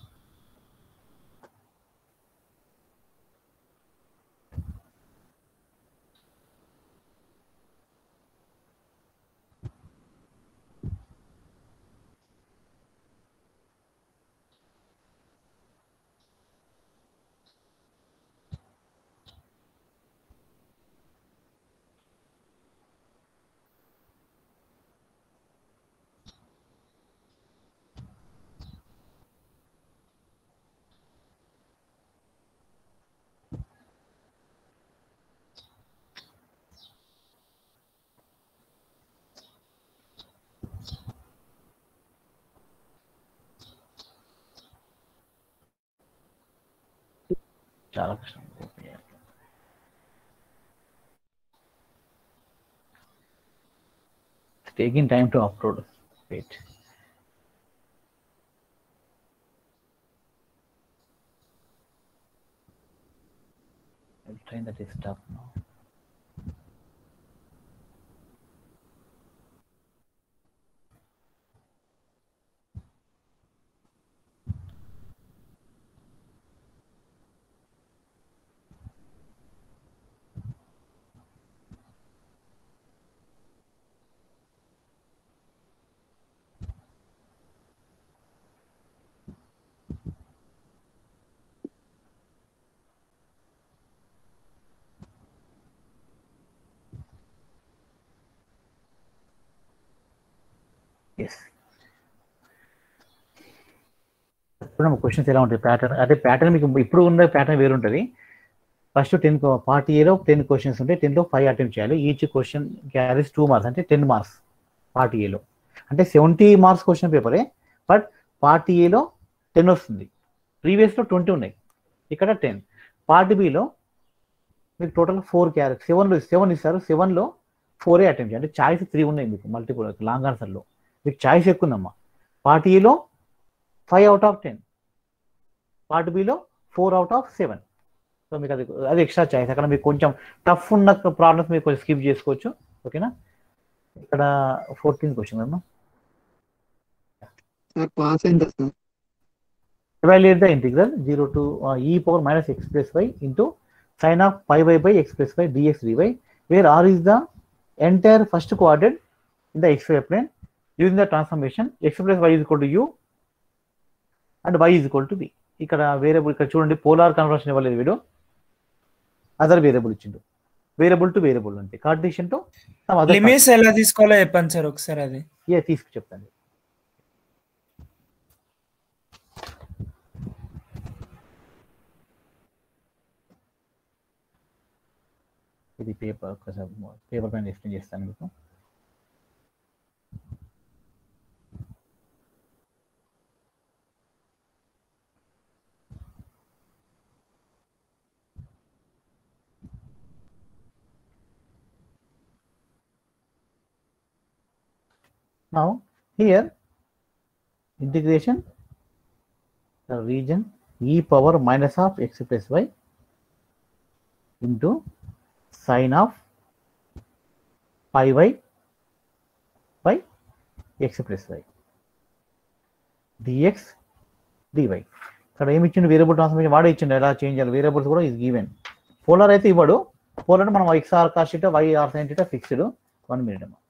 చాలా కష్టం taking time to upload wait I'll try the desktop now. Yes ఇప్పుడు క్వశ్చన్స్ ఎలా ఉంటాయి ప్యాటర్న్ అదే ప్యాటర్న్ మీకు ఇప్పుడు ఉన్న ప్యాటర్న్ వేరు ఉంటుంది ఫస్ట్ టెన్ పార్ట్ ఏలో టెన్ క్వశ్చన్స్ ఉంటాయి టెన్లో ఫైవ్ అటెంప్ట్ చేయాలి each question carries two marks అంటే టెన్ మార్క్స్ పార్ట్ ఏలో అంటే సెవెంటీ మార్క్స్ క్వశ్చన్ పేపరే బట్ పార్ట్ ఏలో టెన్ వస్తుంది ప్రీవియస్లో ట్వంటీ ఉన్నాయి ఇక్కడ టెన్ పార్ట్ బిలో మీకు టోటల్ ఫోర్ క్యారెక్ట్ సెవెన్లో సెవెన్ ఇస్తారు సెవెన్లో ఫోరే అటెంప్ట్ అంటే చాయిస్ త్రీ ఉన్నాయి మీకు మల్టిపుల్ లాంగ్ ఆన్సర్లో మీకు చాయిస్ ఎక్కువ ఉందమ్మా పార్ట్ ఏలో five out of ten part బిలో four out of seven so మీకు అది అది ఎక్స్ట్రా చాయిస్ అక్కడ మీకు కొంచెం టఫ్ ఉన్న ప్రాబ్లమ్స్ మీరు కొంచెం స్కిప్ చేసుకోవచ్చు ఓకేనా ఇక్కడ ఫోర్టీన్ క్వశ్చన్ అమ్మా సార్ పాస్ ఎంత sir evaluate the integral 0 to uh, e power minus x plus y into sine of pi y by x plus y dx dy where r is the entire first quadrant in the xy plane using the transformation x plus y is equal to u and y is equal to b ఇక్కడ variable ఇక్కడ చూడండి polar conversion ఇవ్వలేదు వీడు other variable ఇచ్చిండు variable to variable అంటే Cartesian to limits ఎలా తీసుకోవాలో చెప్పండి సార్ ఒకసారి అది ఏ తీసుకు చెప్తాను ఇది పేపర్ ఒకసారి పేపర్ పైన ఎక్స్ప్లెయిన్ చేస్తాను మీకు Now here integration the region e power minus of x plus y into sine of pi y by x plus y dx dy ఇక్కడ ఏమి ఇచ్చిండు వేరియబుల్ ట్రాన్స్ఫర్మేషన్ వాడే ఇచ్చిండు ఎలా చేంజ్ చేయాలి వేరియబుల్స్ కూడా ఇస్ గివెన్ పోలార్ అయితే ఇవ్వడు పోలార్ మనం x r cos y r sine fixed one minute అమ్మా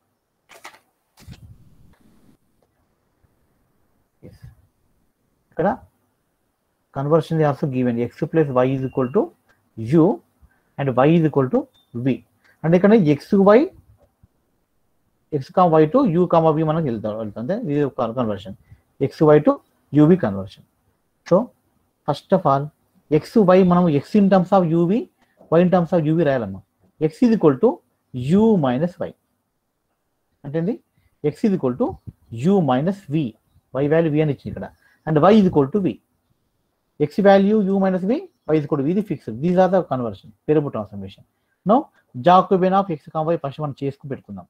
Yes. ఇక్కడ conversion also given x plus y is equal to u and y is equal to v అంటే ఇక్కడ x y x comma y to u comma v మనకు వెళ్తాం వెళ్తుంది ఇది conversion x y to u v conversion so first of all x y మనం x in terms of u v y in terms of UV రాయాలమ్మా x is equal to u minus y అంటే x is equal to u minus v y value v అని ఇచ్చింది ఇక్కడ and y is equal to v x value u minus v y is equal to v ఇది fixed these are the conversion variable transformation no Jacobian of x comma y first మనం చేసుకుని పెట్టుకుందాం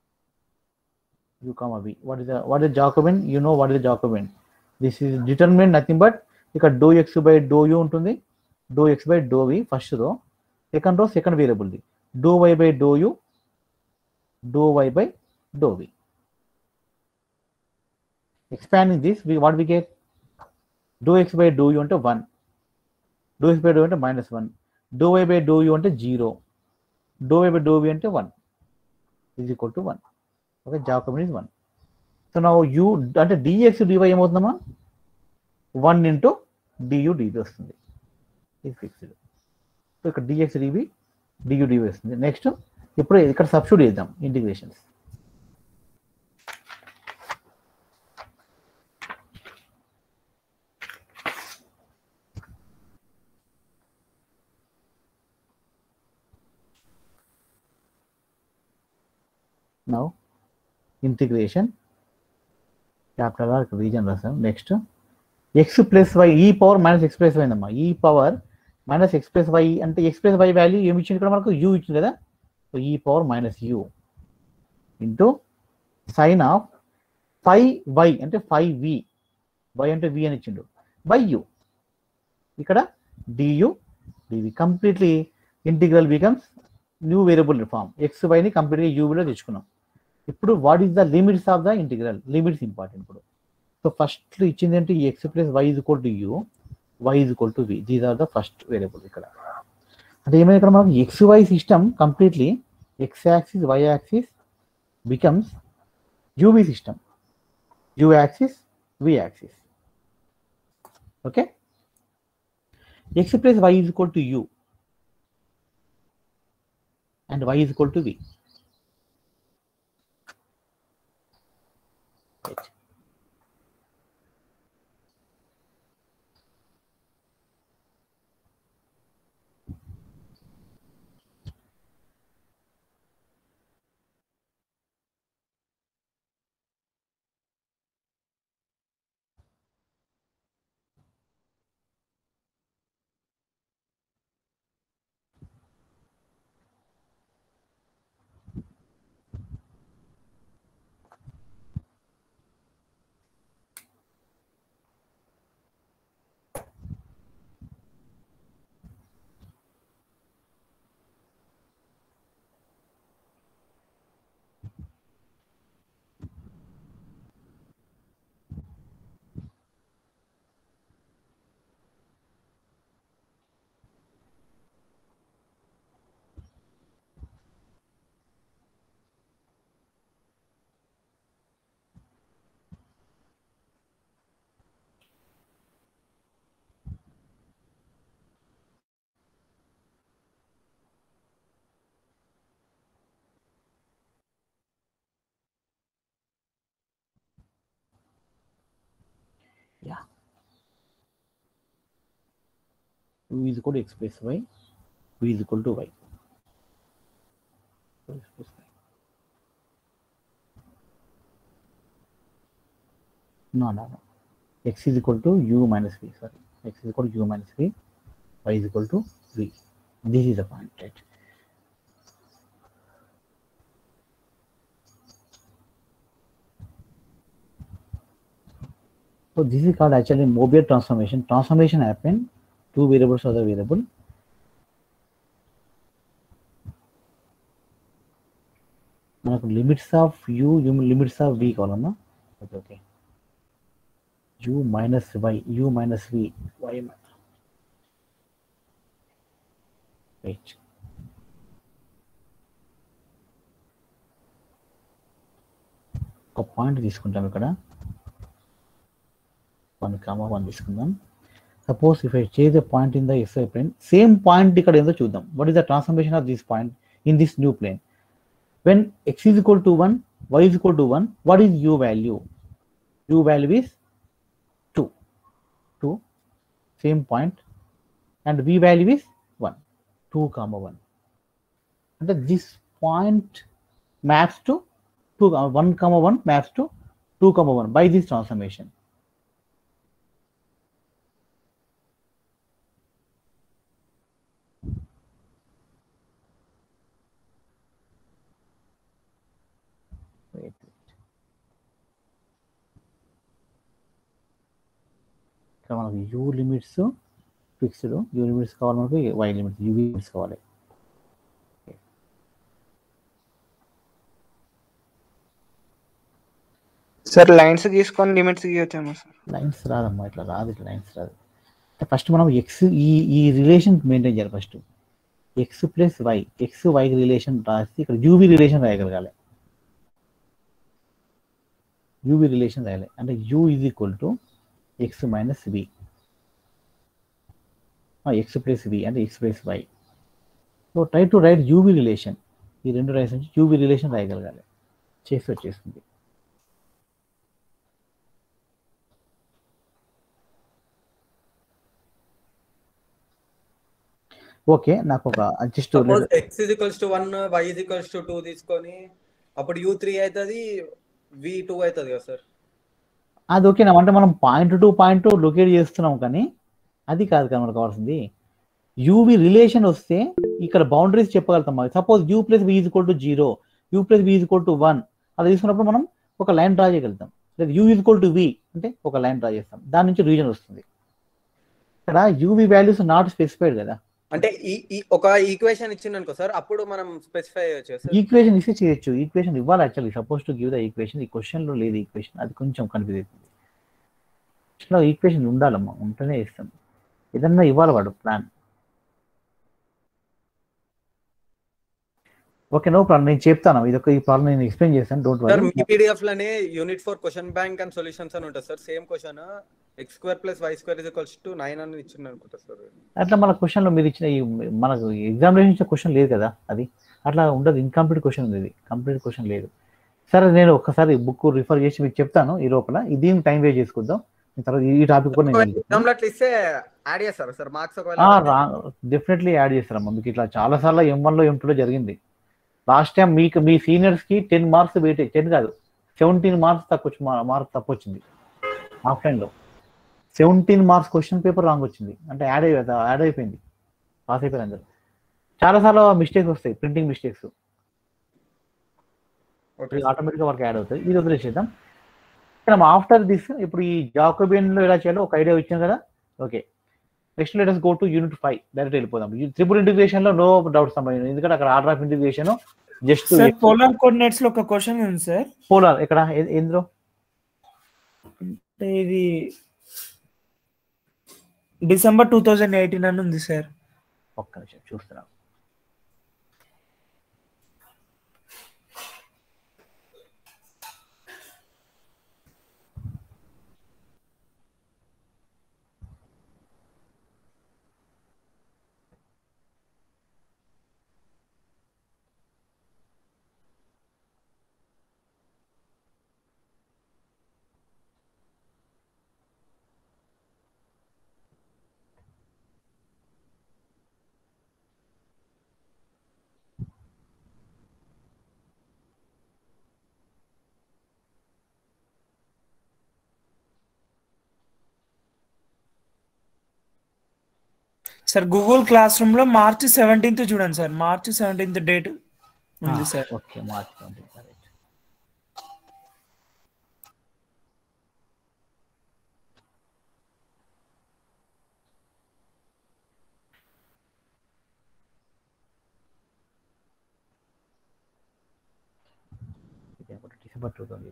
u comma v what is the what is Jacobian you know what is the Jacobian this is determinant nothing but ఇక్కడ do x by do u ఉంటుంది do x by do v first row second row second variable the do y by do u do y by do we expanding this we what we get dou x by dou u అంటే 1 dou x by dou అంటే minus one dou y by dou u అంటే zero dou y by dou v అంటే 1 is equal to 1 okay Jacobian is 1 so నా u అంటే dx dy ఏమవుతుందమ్మా 1 into du dv వస్తుంది ఇది fixed so ఇక్కడ dx dv du dv వస్తుంది next ఇప్పుడు ఇక్కడ సబ్స్టిట్యూట్ చేద్దాం integrations now integration capital R region రాసాం next x plus y e power minus x plus y అమ్మా e power minus x plus y అంటే ఎక్స్ ప్లస్ వై వాల్యూ ఏమి ఇచ్చింది ఇక్కడ మనకు యూ ఇచ్చింది కదా so e power minus u into sine of five y అంటే five v y అంటే వి అని ఇచ్చిండు బై యూ ఇక్కడ d u d v completely integral becomes new variable form x వైని కంప్లీట్గా యూబీలో తెచ్చుకున్నాం ఇప్పుడు what is the limits of the integral limits important ఇప్పుడు సో ఫస్ట్ ఇచ్చింది అంటే x plus y is equal to u y is equal to v these are the first variable ఇక్కడ అంటే ఏమైనా ఇక్కడ మనకు x y system completely x axis y axis becomes u v system u axis v axis okay x plus y is equal to u and y is equal to v. Right. u is equal to x plus y v is equal to y X plus y. no no no x is equal to u minus v sorry x is equal to u minus v y is equal to v this is the point right So this is called actually Mobius transformation. Transformation happen, two variables are the variable. మనకు limits of u u limits of v కావాలమ్మా okay okay u minus y u minus v y wait ఒక point తీసుకుంటాం ఇక్కడ one comma one తీసుకుందాం suppose if I చేజ్ a point in the x y plane same point ఇక్కడ ఏందో చూద్దాం what is the transformation of this point in this new plane when x is equal to 1 y is equal to 1 what is u value u value is 2 2 same point and v value is 1 2 comma 1 and this point maps to 2 comma 1 comma 1 maps to 2 comma 1 by this transformation wait, wait. ఇక్కడ మనకు u limits fixed u limits కావాలి మనకు y limits u limits కావాలి sir lines గీసుకొని limits గీయొచ్చేమో sir lines రాదమ్మా ఇట్లా రాదు ఇట్లా లైన్స్ రాదు ఫస్ట్ మనం ఎక్స్ ఈ ఈ రిలేషన్ మెయింటైన్ చేయాలి first x plus y x y relation రాసి ఇక్కడ యూవి రిలేషన్ రాయగలగాలి యూవి రిలేషన్ రాయాలి అంటే u is equal to x minus v x plus v అంటే x plus y so try to write u v relation ఈ రెండు rights నుంచి UV relation రాయగలగాలి చేసి వచ్చేస్తుంది ఓకే నాకు ఒక just suppose x is equals to one y is equals to two తీసుకొని అప్పుడు యూ త్రీ అవుతుంది వి టూ అవుతుంది కదా సార్ అది ఓకేనా అంటే మనం పాయింట్ టు పాయింట్ లొకేట్ చేస్తున్నాం కానీ అది కాదు కదా మనకు కావాల్సింది యూవి రిలేషన్ వస్తే ఇక్కడ బౌండరీస్ చెప్పగలుగుతాం suppose u plus v is equal to zero u plus v is equal to one అలా తీసుకున్నప్పుడు మనం ఒక లైన్ డ్రా చేయగలుగుతాం లేదా u is equal to v అంటే ఒక లైన్ డ్రా చేస్తాం దాని నుంచి రీజన్ వస్తుంది ఇక్కడ యూవి వాల్యూస్ నాట్ స్పెసిఫైడ్ కదా అంటే ఈ ఈ ఒక ఈక్వేషన్ ఇచ్చింది అనుకో సార్ అప్పుడు మనం స్పెసిఫై చేయొచ్చు సార్ ఈక్వేషన్ ఇస్తే చేయొచ్చు ఈక్వేషన్ ఇవ్వాలి actually suppose to give the equation ఈ క్వశ్చన్ లో లేదు ఈక్వేషన్ అది కొంచెం కన్ఫ్యూజ్ అవుతుంది క్వశ్చన్లో ఈక్వేషన్ ఉండాలమ్మా ఉంటేనే ఇస్తాం ఏదన్నా ఇవ్వాలి వాడు ప్లాన్ ఓకే నో ప్రాబ్లం నేను చెప్తాను ఇది ఒక ఈ ప్రాబ్లం నేను ఎక్స్ప్లెయిన్ చేస్తాను డోంట్ సార్ వరీ మీ పీడిఎఫ్ లోనే unit for question bank and solutions అని ఉంటుంది sir same question x square plus why square is equals to nine అని ఇచ్చింది అనుకుంటా సార్ అట్లా మన క్వశ్చన్ లో మీరు ఇచ్చిన ఈ మనకు ఎగ్జామినేషన్ ఇచ్చిన క్వశ్చన్ లేదు కదా అది అట్లా ఉండదు ఇన్కంప్లీట్ క్వశ్చన్ ఉంది ఇది కంప్లీట్ క్వశ్చన్ లేదు సరే నేను ఒక్కసారి బుక్ రిఫర్ చేసి మీకు చెప్తాను ఈ లోపల దీనికి టైం వేస్ట్ చేసుకుందాం ఈ తర్వాత ఈ టాపిక్ కూడా నేను ఎగ్జామ్ లో అట్లా ఇస్తే యాడ్ చేస్తారా సార్ మార్క్స్ ఒకవేళ డెఫినెట్లీ యాడ్ చేస్తారమ్మా మీకు ఇట్లా చాలా సార్లు ఎం వన్ లో ఎం టూలో జరిగింది లాస్ట్ టైం మీకు మీ సీనియర్స్ కి టెన్ మార్క్స్ వెయిట్ టెన్ కాదు సెవెంటీన్ మార్క్స్ తక్కువ మార్క్స్ తక్కువ వచ్చింది ఆఫ్లైన్ లో seventeen marks question paper wrong వచ్చింది అంటే యాడ్ అయ్యి యాడ్ అయిపోయింది పాస్ అయిపోయింది అందరు చాలా సార్లు మిస్టేక్స్ వస్తాయి ప్రింటింగ్ మిస్టేక్స్ ఓకే ఆటోమేటిక్ గా వర్క్ యాడ్ అవుతుంది ఇది వదిలేసేద్దాం ఇక్కడ ఆఫ్టర్ దిస్ ఇప్పుడు ఈ జాకోబియన్ లో ఎలా చేయాలో ఒక ఐడియా వచ్చింది కదా okay next letters go to unit five direct వెళ్ళిపోదాం త్రిపుల్ ఇంటిగ్రేషన్ లో నో డౌట్ సంబంధించి ఎందుకంటే అక్కడ order of integration just sir polar coordinates లో ఒక క్వశ్చన్ ఉంది సార్ పోలార్ ఇక్కడ ఏ- ఎందులో అంటే ఇది డిసెంబర్ టూ థౌజండ్ ఎయిటీన్ అని ఉంది సార్ ఒక్క నిమిషం చూస్తున్నాం సార్ గూగుల్ క్లాస్ రూమ్ లో మార్చి సెవెంటీన్త్ చూడండి సార్ మార్చి సెవెంటీన్త్ డేట్ ఉంది sir okay March twenty correct December two thousand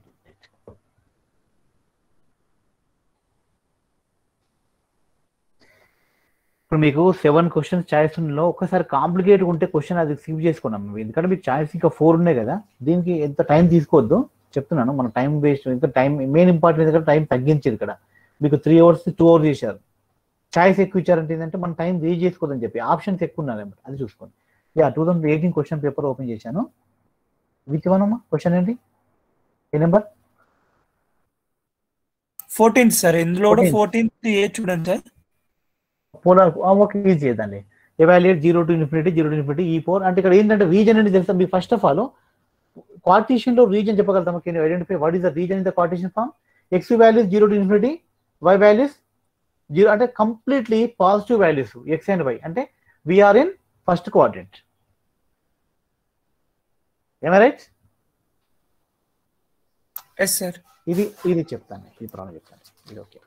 ఇప్పుడు మీకు సెవెన్ క్వశ్చన్స్ ఛాయిస్ లో ఒక్కసారి కాంప్లికేట్ ఉంటే క్వశ్చన్ అది సివ్ చేసుకున్నాం ఎందుకంటే మీకు ఛాయిస్ ఇంకా ఫోర్ ఉన్నాయి కదా దీనికి ఎంత టైం తీసుకోవద్దు చెప్తున్నాను మన టైం వేస్ట్ ఇంకా టైం మెయిన్ ఇంపార్టెంట్ ఇక్కడ టైం తగ్గించారు ఇక్కడ మీకు త్రీ అవర్స్ టూ అవర్స్ చేశారు ఛాయిస్ ఎక్కువ ఇచ్చారంటే ఏంటంటే మన టైం వేస్ట్ చేసుకోవద్దని చెప్పి ఆప్షన్స్ ఎక్కువ ఉన్నాయి అన్నమాట అది చూసుకోండి yeah two thousand eighteen question paper open చేశాను విచ్ వన్ అమ్మా క్వశ్చన్ ఏంటి ఏ నెంబర్ ఫోర్టీన్త్ సార్ ఇందులో కూడా 14th. ఫోర్టీన్త్ ఏ చూడండి సార్ పోలార్ ఓకే ఈజీ చేద్దాండి evaluate zero to infinity zero to infinity ఈ ఫోర్ అంటే ఇక్కడ ఏంటంటే రీజన్ అనేది తెలుసా మీ ఫస్ట్ ఆఫ్ ఆల్ కార్టీషియన్ లో రీజన్ చెప్పగలుగుతాం can identify what is the region in the Cartesian form x values zero to infinity y values zero అంటే completely positive values x and y అంటే వీఆర్ ఇన్ ఫస్ట్ క్వాడ్రెంట్ ఏమై right yes sir ఇది ఇది చెప్తాను ఈ problem చెప్తాను ఇది okay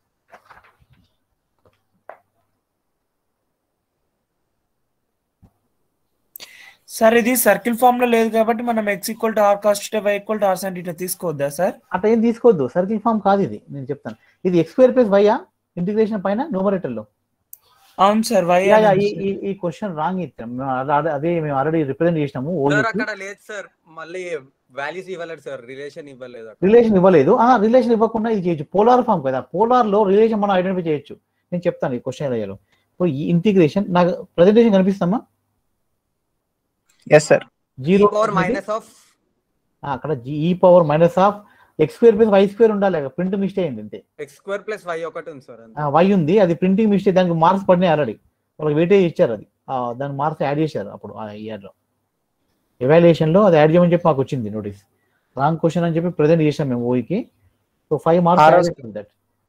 sir ఇది సర్కిల్ ఫామ్ లో లేదు కాబట్టి మనం x equal to r cos y equal to r sine ఇట్లా తీసుకోవద్దా సార్ అట్లా ఏం తీసుకోవద్దు సర్కిల్ ఫామ్ కాదు ఇది నేను చెప్తాను ఇది ఎక్స్ స్క్వేర్ ప్లస్ వైయా ఇంటిగ్రేషన్ పైన న్యూమరేటర్ లో అవును సార్ వై యా, యా, ఈ ఈ- ఈ క్వశ్చన్ రాంగ్ ఇచ్చాం మేము అలా- అదే మేము ఆల్రెడీ రిప్రజెంట్ చేసినాము సార్ అక్కడ లేదు సార్ మళ్ళీ వాల్యూస్ ఇవ్వలేదు సార్ రిలేషన్ ఇవ్వలేదు అక్కడ. రిలేషన్ ఇవ్వలేదు ఆ రిలేషన్ ఇవ్వకుండా ఇది చేయొచ్చు పోలార్ ఫామ్ కదా పోలార్ లో రిలేషన్ మనం ఐడెంటిఫై చేయొచ్చు నేను చెప్తాను ఈ క్వశ్చన్ ఎలా చేయాలో ఇప్పుడు ఈ ఇంటిగ్రేషన్ నాకు ప్రజెంటేషన్ కనిపిస్తామా yes sir zero power minus of అక్కడ e power minus of x square plus why square ఉండాలి ప్రింట్ మిస్టేక్ అయింది అంతే ఎక్స్ స్క్వేర్ ప్లస్ వై ఒకటి ఉంది సార్ అంతే. వై ఉంది అది ప్రింటింగ్ మిస్టేక్ దానికి మార్క్స్ పడినాయి ఆల్రెడీ వాళ్ళకి వెయిటేజ్ ఇచ్చారు అది ఆ, దానికి మార్క్స్ యాడ్ చేశారు అప్పుడు ఆ ఇయర్ లో ఎవాల్యుయేషన్ లో అది యాడ్ చేయమని చెప్పి మాకు వచ్చింది నోటీస్ రాంగ్ క్వశ్చన్ అని చెప్పి ప్రెజెంట్ చేసాం మేము ఓయికి సో ఫైవ్ ఆ మార్క్స్ రోజు- దట్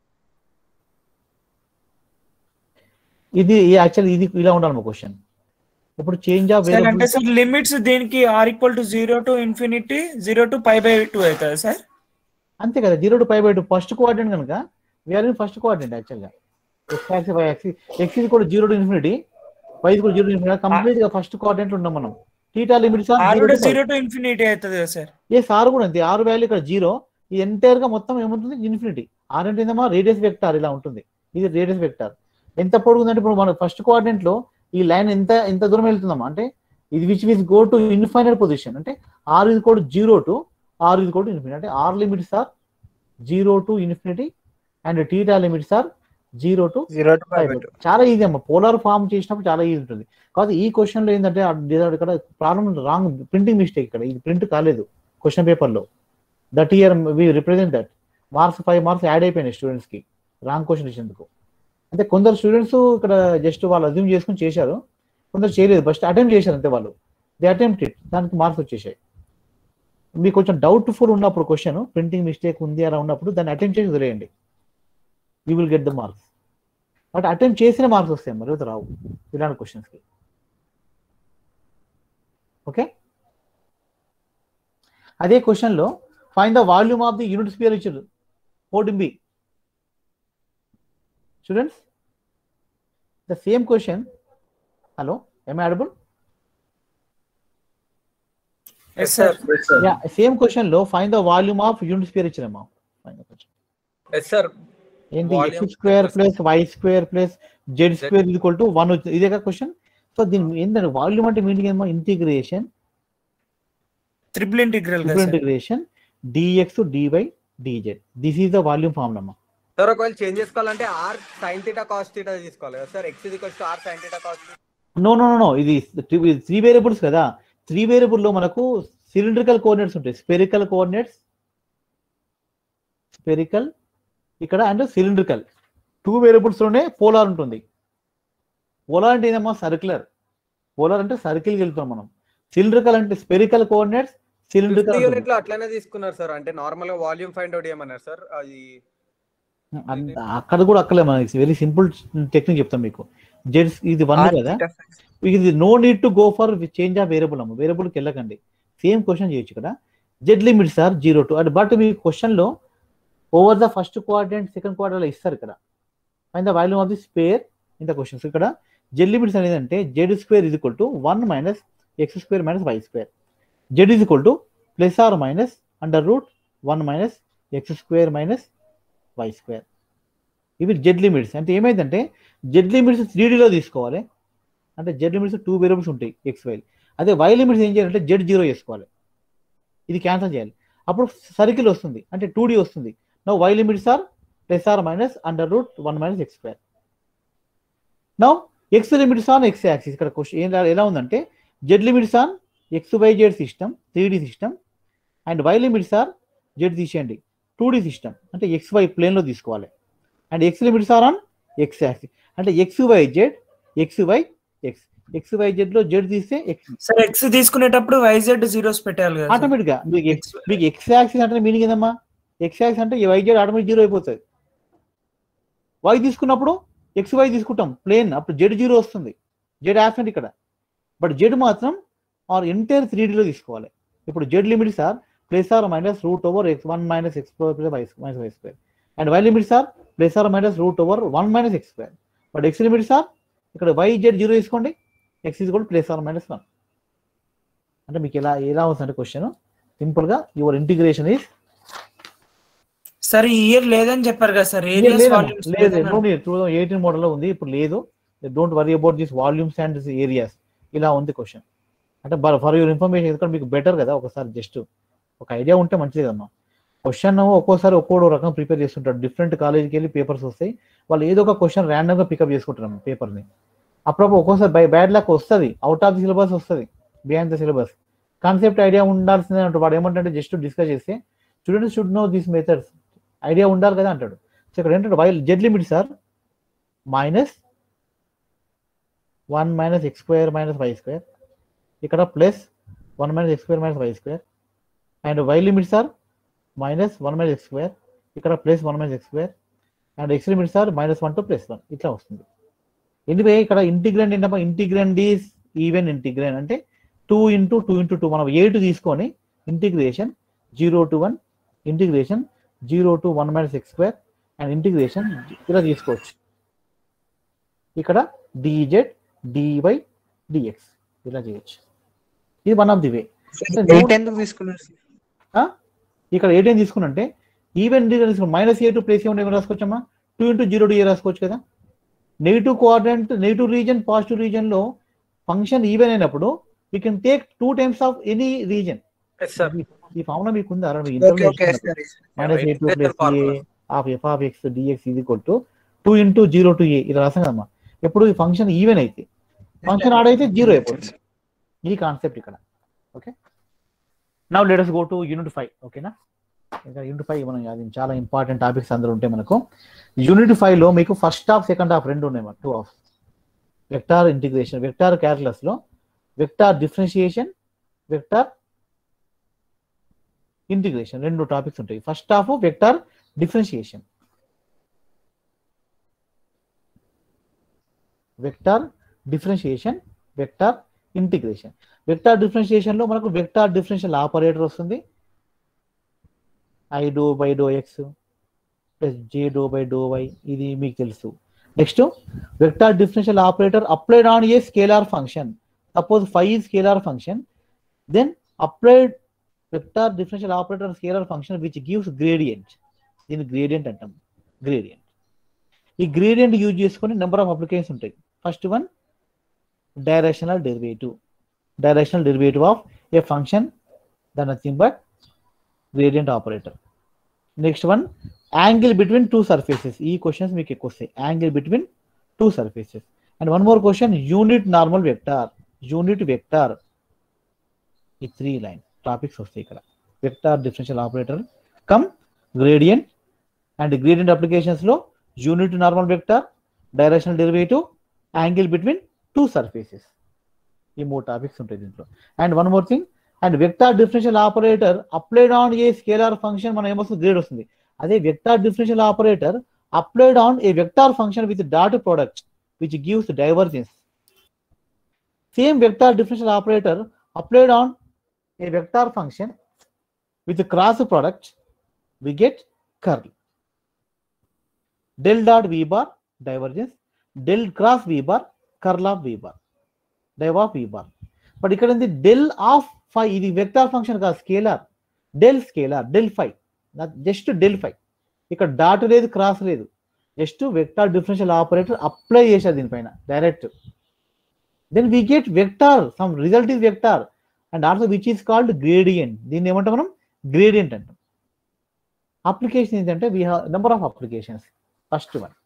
ఇది యాక్చువల్ ఇది ఇలా ఉండాలి మా క్వశ్చన్ ఇప్పుడు చేంజ్ ఆఫ్ సార్ అంటే సార్ లిమిట్స్ దీనికి r equal to zero to infinity zero to pi by two అవుతుంది సార్ అంతే కదా zero to five by two first coordinate కనుక వీఆర్ ఇన్ ఫస్ట్ కోఆర్డినేట్ యాక్చువల్గా x axis y axis x ఇది కూడా zero to infinity y ఇది కూడా zero to infinity complete గా ఫస్ట్ కోఆర్డినేట్ ఉన్నాం మనం టీటా లిమిట్స్ ఆర్ కూడా జీరో టు ఇన్ఫినిటీ అవుతుంది కదా సార్ ఏ ఆర్ కూడా అంతే ఆర్ వాల్యూ ఇక్కడ జీరో ఇది ఎంటైర్ గా మొత్తం ఏముంటుంది ఇన్ఫినిటీ ఆర్ అంటే ఏందమ్మా రేడియస్ వెక్టార్ ఇలా ఉంటుంది ఇది రేడియస్ వెక్టార్ ఎంత పొడుగుందంటే ఇప్పుడు మన ఫస్ట్ కోఆర్డినేట్ లో ఈ లైన్ ఎంత ఎంత దూరం వెళ్తుందమ్మా అంటే ఇది which which go to infinite position అంటే ఆర్ ఇది కూడా జీరో టు ఆర్ ఇది కూడా ఇన్ఫినిటీ అంటే r limits are zero to infinity and theta limits are zero to zero to five by two చాలా ఈజీ అమ్మా పోలార్ ఫామ్ చేసినప్పుడు చాలా ఈజీ ఉంటుంది కాదు ఈ క్వశ్చన్ లో ఏంటంటే ఆ డిజైన్ ఇక్కడ ప్రాబ్లం రాంగ్ ప్రింటింగ్ మిస్టేక్ ఇక్కడ ఇది ప్రింట్ కాలేదు క్వశ్చన్ పేపర్ లో that year we represent that marks five marks add అయిపోయినాయి స్టూడెంట్స్ కి రాంగ్ క్వశ్చన్ ఇచ్చేందుకు అంటే కొందరు స్టూడెంట్స్ ఇక్కడ జస్ట్ వాళ్ళు అజ్యూమ్ చేసుకుని చేశారు కొందరు చేయలేదు ఫస్ట్ అటెంప్ట్ చేశారు అంతే వాళ్ళు ది అటెంప్ట్ ఇట్ దానికి మార్క్స్ వచ్చేసాయి మీకు కొంచెం డౌట్ఫుల్ ఉన్నప్పుడు క్వశ్చన్ ప్రింటింగ్ మిస్టేక్ ఉంది అలా ఉన్నప్పుడు దాన్ని అటెంప్ట్ చేసి వదిలేయండి you will get the marks but attempt చేసిన మార్క్స్ వస్తాయి మరి లేకపోతే రావు ఇలాంటి క్వశ్చన్స్ కి ఓకే అదే క్వశ్చన్ లో find the volume of the unit sphere ఇచ్చారు fourteen B students the same question hello am audible yes sir ya same question లో find the volume of unit sphere ఇచ్చారమ్మా Find the question. Yes sir ఏంటి Volume x square plus- plus why square plus z square equal to one వచ్చింది ఇదే question so దీని ఏంటంటే volume అంటే meaning ఏమో integration triple integral కదా sir integration dx dy dz this is the volume formula అమ్మా sir ఒకవేళ change చేసుకోవాలంటే r sine theta cos theta తీసుకోవాలి కదా sir x equals to r sine theta cos no no no ఇది three variables కదా three variable లో మనకు cylindrical coordinates ఉంటాయి స్పెరికల్ కోఆర్డినేట్స్ స్పెరికల్ ఇక్కడ అండ్ సిలిండ్రికల్ టూ వేరియబుల్స్ లోనే పోలార్ ఉంటుంది పోలార్ అంటే ఏదమ్మా సర్క్యులర్ పోలార్ అంటే సర్కిల్ వెళ్తాం మనం సిలిండ్రికల్ అంటే spherical coordinates fifth cylindrical unit లో అట్లనే తీసుకున్నారు సార్ అంటే నార్మల్ గా వాల్యూమ్ ఫైండ్ అవుట్ చేయమన్నారు సార్ అది అక్కడ కూడా అక్కలే మనకి వెరీ సింపుల్ టెక్నిక్ చెప్తాం మీకు జెడ్ ఇది వన్ R కదా theta phi. ఇది no need to go for change of variable అమ్మ వేరియబుల్కి వెళ్ళకండి సేమ్ క్వశ్చన్ చేయొచ్చు ఇక్కడ z limits are zero to and but మీ క్వశ్చన్లో over the first quadrant second క్వార్టర్లో ఇస్తారు ఇక్కడ and the volume of the sphere in the questions ఇక్కడ జెడ్ లిమిట్స్ అనేది అంటే z square is equal to one minus X square minus y square Z is equal to plus are minus under root one minus X square minus y square ఇవి z limits అంటే ఏమైందంటే z limits త్రీడీలో తీసుకోవాలి అంటే z limits two variables ఉంటాయి x y అదే y limits ఏం చేయాలంటే జెడ్ జీరో చేసుకోవాలి ఇది క్యాన్సిల్ చేయాలి అప్పుడు సర్కిల్ వస్తుంది అంటే టూ డి వస్తుంది no y limits are plus are minus under root one minus X square no x limits on x axis ఇక్కడ క్వశ్చన్ ఏం ఎలా ఉందంటే z limits on x y z system three D system and y limits are z తీసేయండి two D system అంటే x y ప్లేన్లో తీసుకోవాలి and x limits are on x axis అంటే x y z x y x X y z లో z తీస్తే x sir x తీసుకునేటప్పుడు y z zeros పెట్టాలి కదా sir? ఆటోమేటిక్ గా మీకు ఎక్స్ మీకు ఎక్స్ యాక్సిస్ అంటే మీనింగ్ ఏదమ్మా ఎక్స్ యాక్సిస్ అంటే ఈ వై జెడ్ ఆటోమేటిక్ జీరో అయిపోతుంది వై తీసుకున్నప్పుడు ఎక్స్ వై తీసుకుంటాం ప్లేన్ అప్పుడు జెడ్ జీరో వస్తుంది జెడ్ యాబ్సెంట్ ఇక్కడ బట్ జెడ్ మాత్రం ఆర్ ఎంటైర్ త్రీ లో తీసుకోవాలి ఇప్పుడు z limits are plus are minus root over x one minus x minus y square and y limits are plus are minus root over one minus X square but x limits are ఇక్కడ y z zero తీసుకోండి x is కూడా plus are minus one అంటే మీకు ఎలా ఎలా వస్తుంది question simple గా your integration is sir ఈ ఇయర్ లేదని చెప్పారు కదా సార్ ఏరియాస్ వాల్యూమ్స్ లేదు టూ థౌసండ్ ఎయిటీన్ మోడల్ లో ఉంది ఇప్పుడు లేదు don't worry about this volumes and areas ఇలా ఉంది క్వశ్చన్ అంటే ఫర్ యువర్ ఇన్ఫర్మేషన్ ఎందుకంటే మీకు బెటర్ కదా ఒకసారి జస్ట్ ఒక ఐడియా ఉంటే మంచిది కదమ్మా క్వశ్చన్ ఒక్కోసారి ఒక్కో రకం ప్రిపేర్ చేస్తుంటారు డిఫరెంట్ కాలేజీకి వెళ్ళి పేపర్స్ వస్తాయి వాళ్ళు ఏదో ఒక క్వశ్చన్ ర్యాండమ్ గా పికప్ చేసుకుంటారు పేపర్ని అప్పుడప్పుడు ఒక్కోసారి బై బ్యాడ్ లక్ వస్తుంది అవుట్ ఆఫ్ ది సిలబస్ వస్తుంది behind the syllabus concept idea ఉండాల్సిందే అంటారు వాడు ఏమంటే జస్ట్ డిస్కస్ చేస్తే students should know these methods idea ఉండాలి కదా అంటాడు సో ఇక్కడ ఏంటంటే y z limit sir minus one minus X square minus y square ఇక్కడ plus one minus X square minus y square and y limits are minus one minus X square ఇక్కడ plus one minus X square and x limits are minus one to plus one ఇట్లా వస్తుంది anyway ఇక్కడ ఇంటిగ్రెంట్ ఏంటమ్మా ఇంటిగ్రెంట్ is even integrand అంటే two into two into two మనం eight తీసుకొని integration zero to one integration zero to one minus X square and integration ఇలా తీసుకోవచ్చు ఇక్కడ డిజెడ్ డివై డిఎక్స్ ఇలా చేయొచ్చు ఇది one of the way eight ఎందుకు తీసుకున్నారు సార్? ఇక్కడ ఏటేం తీసుకున్నంటే ఈవెన్ తీసుకుని మైనస్ ఏ టూ ప్లేస్ ఏమైనా రాసుకోవచ్చమ్మా టూ ఇంటూ జీరో డి రాసుకోవచ్చు కదా negative coordinate negative region positive region లో ఫంక్షన్ ఈవెన్ అయినప్పుడు we can take two times of any region yes sir ఈ ఫార్ములా మీకు ఉందా okay okay sir minus a to Right. Plus Formula. A of f of x dx ఇది కొట్టు two into zero to a ఇలా రాసాం కదమ్మా ఎప్పుడు ఈ ఫంక్షన్ ఈవెన్ అయితే ఫంక్షన్ ఆడైతే జీరో అయిపోతుంది ఈ కాన్సెప్ట్ ఇక్కడ okay now let's go to unit five ఓకేనా ఇంకా యూనిట్ ఫైవ్ మనం అది చాలా ఇంపార్టెంట్ టాపిక్స్ అందరూ ఉంటాయి మనకు యూనిట్ ఫైవ్ లో మీకు ఫస్ట్ హాఫ్ సెకండ్ హాఫ్ రెండు ఉన్నాయి two half vector integration vector calculus లో వెక్టార్ డిఫరెన్షియేషన్ వెక్టార్ ఇంటిగ్రేషన్ రెండు టాపిక్స్ ఉంటాయి first half vector differentiation vector differentiation vector integration vector differentiation లో మనకు వెక్టార్ డిఫరెన్షియల్ ఆపరేటర్ వస్తుంది i do by do x plus j do by do y ఇది మీకు తెలుసు next vector differential operator applied on a scalar function suppose phi ఈ scalar function then applied vector differential operator scalar function which gives gradient దీన్ని gradient అంటాం gradient ఈ gradient use చేసుకొని number of applications ఉంటాయి first one directional derivative directional derivative of a function the nothing but gradient operator next one angle between two surfaces ఈ questions మీకు ఎక్కువ వస్తాయి angle between two surfaces and one more question unit normal vector unit vector ఈ three line topics వస్తాయి ఇక్కడ vector differential operator come gradient and gradient applications లో unit normal vector directional derivative angle between two surfaces ఈ మూడు topics ఉంటాయి దీంట్లో and one more thing and vector differential operator applied on a scalar function మనం ఏమొస్తుంది grad వస్తుంది అదే vector differential operator applied on a vector function with dot product which gives divergence. Same vector differential operator applied on a vector function with a cross product, we get curl. Del dot v bar divergence, del cross v bar curl of v bar, div of v bar. But ఇక్కడ ఉంది del of phi ఇది vector function కాదు scalar del scalar del phi just del phi ఇక్కడ dot లేదు cross లేదు just vector differential operator apply చేశారు దీనిపైన direct then we get vector some result is vector and also which is called gradient దీన్ని ఏమంటాం మనం gradient అంటాం application ఏంటంటే we have number of applications first one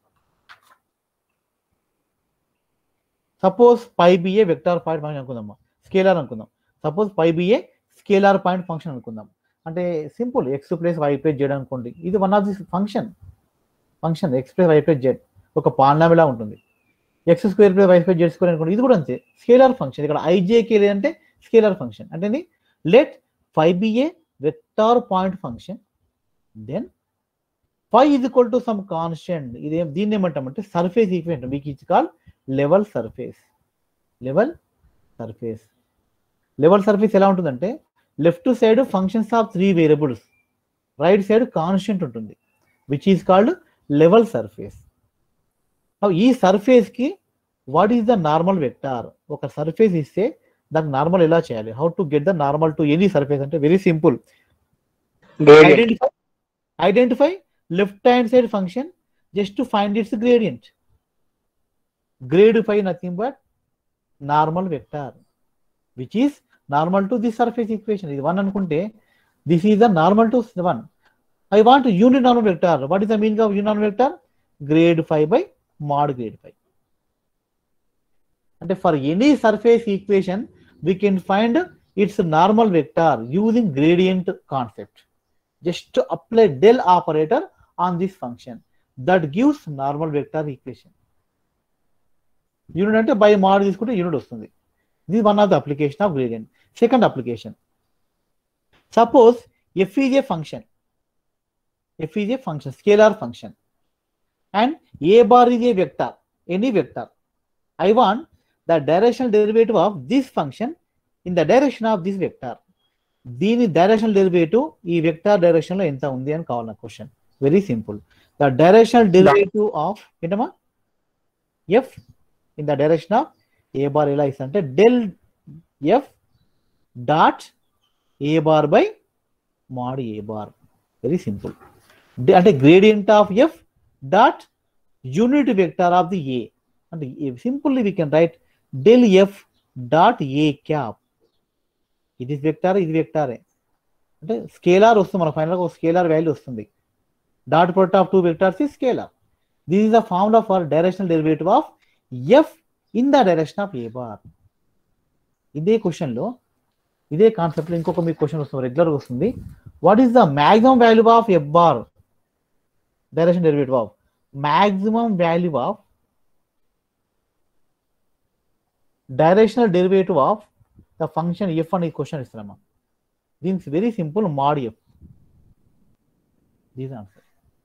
suppose phi be a vector point function అనుకుందాం scalar అనుకుందాం suppose phi be a scalar point function అనుకుందాం అంటే simple x plus y plus z అనుకోండి ఇది one of the function function x plus y plus z ఒక పాలనామిలా ఉంటుంది x square plus y plus z square అనుకోండి ఇది కూడా అంతే స్కేలార్ ఫంక్షన్ ఇక్కడ ఐజేకే అంటే స్కేలార్ ఫంక్షన్ అంటే let phi be a vector point function then phi is equal to some constant ఇదే దీన్ని ఏమంటామంటే సర్ఫేస్ ఈక్వెంట్ మీకు ఇచ్చి call level surface level surface level surface ఎలా ఉంటుందంటే left side functions of three variables right side constant ఉంటుంది which is called level surface ఈ సర్ఫేస్ కి what is the normal vector ఒక సర్ఫేస్ ఇస్తే దానికి నార్మల్ ఎలా చేయాలి how to get the normal to any surface అంటే very simple identify identify left hand side function just to find its gradient grad phi nothing but normal vector which is normal to the surface equation ఇది one అనుకుంటే this is the normal to one I want unit normal vector what is the meaning of unit normal vector grad phi by mod grad phi అంటే for any surface equation we can find its normal vector using gradient concept just apply del operator on this function that gives normal vector equation unit అంటే by mod తీసుకుంటే unit వస్తుంది this one of the application of gradient second application suppose f is a function f is a function scalar function and a bar is a vector any vector I want the directional derivative of this function in the direction of this vector దీని directional derivative ఈ vector direction లో ఎంత ఉంది అని కావాలి నా question very simple the directional derivative of ఏంటమ్మా f in the direction of a bar ఎలా ఇస్తుంది అంటే del f dot A bar by mod a bar very simple అంటే gradient of f dot unit vector of the a అంటే simply we can write del f dot a cap ఇది vector ఇది వెక్టారే అంటే scalar వస్తుంది మన ఫైనల్గా ఒక స్కేలార్ వాల్యూ వస్తుంది dot product of two vectors ఈ scalar this is the formula for directional derivative of f in the direction of a bar ఇదే క్వశ్చన్లో ఇదే కాన్సెప్ట్లో ఇంకొక మీకు క్వశ్చన్ వస్తుంది రెగ్యులర్గా వస్తుంది what is the maximum value of F bar direction derivative of maximum value of directional derivative of the function f అని క్వశ్చన్ ఇస్తారమ్మా దీనికి very simple mod f this answer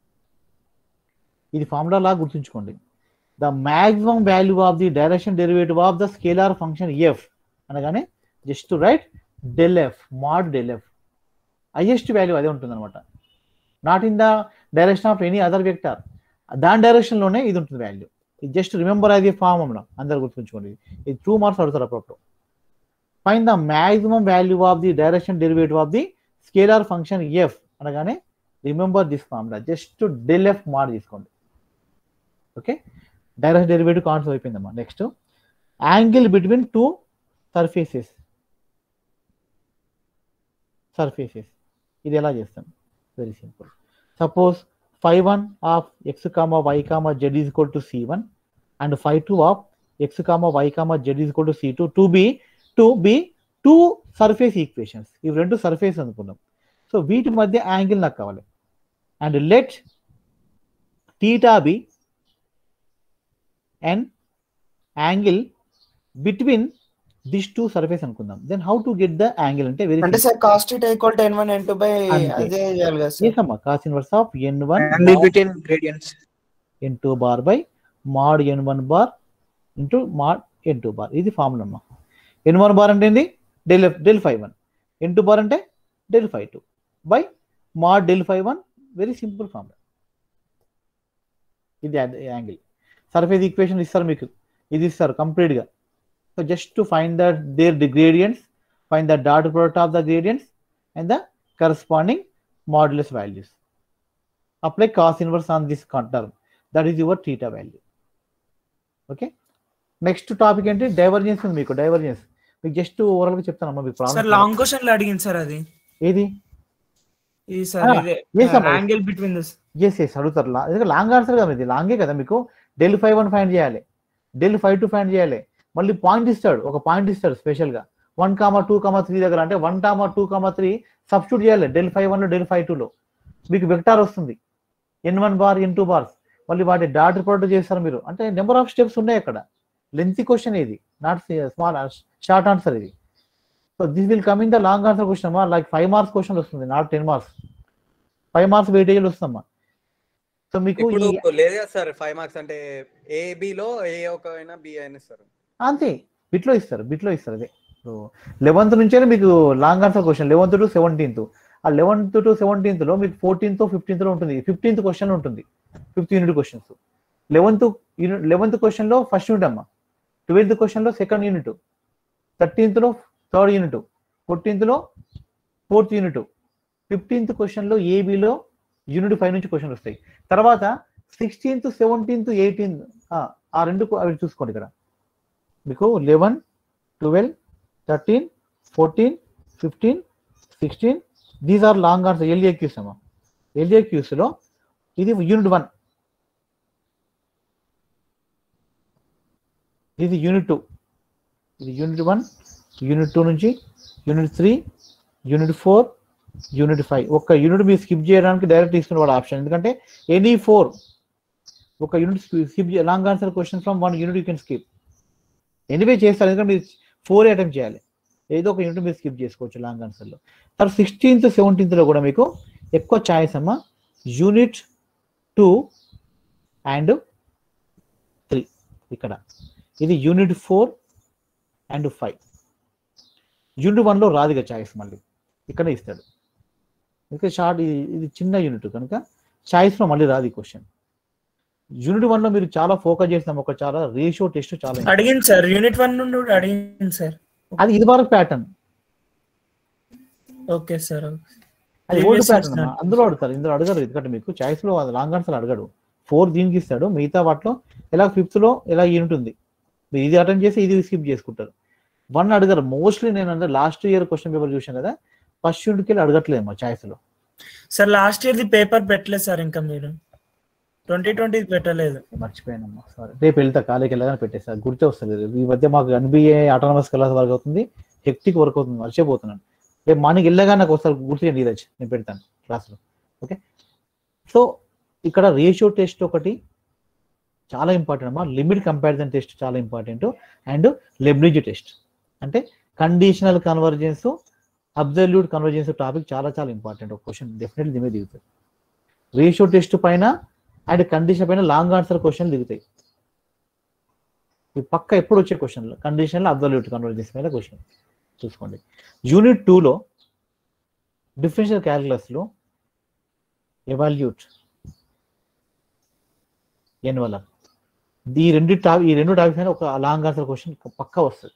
ఇది ఫార్ములా లాగా గుర్తుంచుకోండి the maximum value of the direction derivative of the scalar function f అనగానే just write del f mod del f highest value అదే ఉంటుంది అనమాట not in the direction of any other vector దాని డైరెక్షన్లోనే ఇది ఉంటుంది వాల్యూ ఇది జస్ట్ రిమెంబర్ అది ఫార్ములా అందరు గుర్తుంచుకోండి ఇది టూ మార్క్స్ అడుగుతారు అప్పుడప్పుడు fine the maximum value of the direction derivative of the scalar function f అనగానే remember this formula just del f mod తీసుకోండి ఓకే డైరెక్షన్ డెరివేటివ్ కాన్సెప్ట్ అయిపోయిందమ్మా next angle between two surfaces surfaces ఇది ఎలా చేస్తాం very simple suppose five one of x comma y comma z is equal to c one and five two of x comma y comma z is equal to c two to be to be two surface equations ఇవి రెండు surface అనుకున్నాం so వీటి మధ్య angle నాకు కావాలి and let theta be and angle between this two surface అనుకుందాం then how to get the angle అంటే very అంటే sir cos theta equal to n one n two by అంతే. అదే చేయాలి కదా సార్ అమ్మా cos inverse of n one and in between gradients n two bar by mod n one bar into mod n two bar ఇది formula అమ్మా n one bar అంటే ఏంది del f del five one n two bar అంటే del five two by mod del five one very simple formula ఇది angle surface equation ఇస్తారు మీకు ఇది ఇస్తారు కంప్లీట్గా so just to find the there the gradients find the dot product of the gradients and the corresponding modulus values. Apply cos inverse on this term. That is your theta value. Okay next topic ఏంటి divergence ఉంది మీకు divergence మీకు just overall గా చెప్తానమ్మా మీకు sir problem long question లో అడిగింది sir అది ఏది ఇది సార్ Ah, ఇదే yes, అమ్మా. Angle between this s s అడుగుతారు లా- ఎందుకంటే లాంగ్ ఆన్సర్ కదా ఇది లాంగే కదా మీకు డెల్ ఫైవ్ వన్ ఫైండ్ చేయాలి డెల్ ఫైవ్ టూ ఫైండ్ చేయాలి మళ్ళీ పాయింట్ ఇస్తాడు ఒక పాయింట్ ఇస్తాడు స్పెషల్ గా one comma two comma three దగ్గర అంటే one comma two comma three substitute చేయాలి డెల్ ఫైవ్ వన్ లో డెల్ ఫైవ్ టూ లో మీకు వెక్టార్ వస్తుంది n one bar n two bars మళ్ళీ వాటి డాట్ ప్రొడక్ట్ చేస్తారు మీరు అంటే నెంబర్ ఆఫ్ స్టెప్స్ ఉన్నాయి అక్కడ లెంత్ క్వశ్చన్ ఇది నాట్ స్మాల్ షార్ట్ ఆన్సర్ ఇది so this will come in the long answer question like five marks question వస్తుంది not ten marks five marks weightage వస్తుందమ్మా సో మీకు ఇప్పుడు ఈ లేదు కదా సార్ ఫైవ్ మార్క్స్ అంటే ఏ B లో ఏ ఒక అయినా బి అయినా ఇస్తారు అంతే బిట్లో ఇస్తారు బిట్లో ఇస్తారు అదే లెవెన్త్ నుంచే మీకు long answer question eleventh to seventeenth ఆ లెవెన్త్ టు సెవెంటీన్త్ లో మీకు ఫోర్టీన్త్ ఫిఫ్టీన్త్ లో ఉంటుంది ఫిఫ్టీన్త్ క్వశ్చన్ ఉంటుంది fifth unit questions eleventh unit eleventh question లో ఫస్ట్ యూనిట్ అమ్మా ట్వెల్త్ క్వశ్చన్ లో సెకండ్ యూనిట్ థర్టీన్త్ లో థర్డ్ యూనిట్ ఫోర్టీన్త్ లో ఫోర్త్ యూనిట్ ఫిఫ్టీన్త్ క్వశ్చన్ లో ఏబిలో యూనిట్ ఫైవ్ నుంచి క్వశ్చన్ వస్తాయి తర్వాత సిక్స్టీన్త్ సెవెంటీన్త్ ఎయిటీన్త్ ఆ రెండు అవి చూసుకోండి ఇక్కడ మీకు eleven twelve thirteen fourteen fifteen sixteen these are long answer L A Qs అమ్మా ఎల్ఏ క్యూస్ లో ఇది యూనిట్ వన్ ఇది యూనిట్ టూ ఇది యూనిట్ వన్ యూనిట్ టూ నుంచి unit three unit four unit five ఒక్క యూనిట్ మీరు స్కిప్ చేయడానికి డైరెక్ట్ తీసుకునే ఆప్షన్ ఎందుకంటే ఎనీ ఫోర్ ఒక unit skip long answer question from one unit you can skip anyway చేస్తారు ఎందుకంటే మీరు ఫోర్ అటెంప్ట్ చేయాలి ఏదో ఒక యూనిట్ మీరు స్కిప్ చేసుకోవచ్చు లాంగ్ ఆన్సర్లో తర్వాత సిక్స్టీన్త్ సెవెంటీన్త్లో కూడా మీకు ఎక్కువ ఛాయిస్ అమ్మ యూనిట్ టూ అండ్ త్రీ ఇక్కడ ఇది unit four and five unit వన్లో రాదుగా ఛాయిస్ మళ్ళీ ఇక్కడ ఇస్తాడు ఇంకా షార్ట్ ఇది ఇది చిన్న యూనిట్ కనుక ఛాయిస్లో మళ్ళీ రాదు ఈ క్వశ్చన్ యూనిట్ వన్లో మీరు చాలా ఫోకస్ చేసిన ఒక చాలా రేషియో టెస్ట్ చాలా important. అడిగింది సార్ యూనిట్ వన్ నుండి కూడా అడిగింది సార్ అది ఇది వరకు ప్యాటర్న్ ఓకే సార్ అది Previous ఓల్డ్ ప్యాటర్న్ question. అందులో అడుగుతారు ఇందులో అడగరు ఎందుకంటే మీకు చాయిస్ లో లాంగ్ ఆన్సర్ అడగడు ఫోర్ దీనికి ఇస్తాడు మిగతా వాటిలో ఎలా ఫిఫ్త్ లో ఎలా యూనిట్ ఉంది మీరు ఇది అటెండ్ చేసి ఇది స్కిప్ చేసుకుంటారు వన్ అడగరు మోస్ట్లీ నేను అంటే లాస్ట్ ఇయర్ క్వశ్చన్ పేపర్ చూసాను కదా ఫస్ట్ యూనిట్కి వెళ్ళి అడగట్లేదు మా చాయిస్ లో sir last year the paper పెట్టలేదు సార్ ఇంకా మీరు ట్వంటీ ట్వంటీ పెట్టలేదు మర్చిపోయానమ్మా సారీ రేపు వెళ్తా కాలేకి వెళ్ళగానే పెట్టేస్తా గుర్తే వస్తుంది ఈ మధ్య మాకు ఎన్బిఏ ఆటోనమస్ క్లాస్ వర్క్ అవుతుంది హెక్టిక్ వర్క్ అవుతుంది మర్చిపోతున్నాను రేపు మార్నింగ్ వెళ్ళగా నాకు ఒకసారి గుర్తు చేయండి నీరజ్ నేను పెడతాను క్లాస్లో ఓకే సో ఇక్కడ రేషియో టెస్ట్ ఒకటి చాలా ఇంపార్టెంట్ అమ్మా లిమిట్ కంపారిజన్ టెస్ట్ చాలా ఇంపార్టెంట్ అండ్ లెబ్నిజ్ టెస్ట్ అంటే conditional convergence absolute convergence topic చాలా చాలా ఇంపార్టెంట్ ఒక క్వశ్చన్ డెఫినెట్లీ దిమే దిగుతుంది రేషియో టెస్ట్ పైన అండ్ కండిషన్ పైన లాంగ్ ఆన్సర్ క్వశ్చన్ దిగుతాయి ఈ పక్క ఎప్పుడు వచ్చే క్వశ్చన్లు కండిషన్లో అబ్జల్యూట్ కన్వర్జెన్స్ మీద క్వశ్చన్ చూసుకోండి యూనిట్ టూలో డిఫరెన్షియల్ క్యాలిక్యులస్లో ఎవాల్యూట్ ఎన్వలప్ ఈ రెండు టాప్ ఈ రెండు టాపిక్స్ మీద ఒక లాంగ్ ఆన్సర్ క్వశ్చన్ పక్క వస్తుంది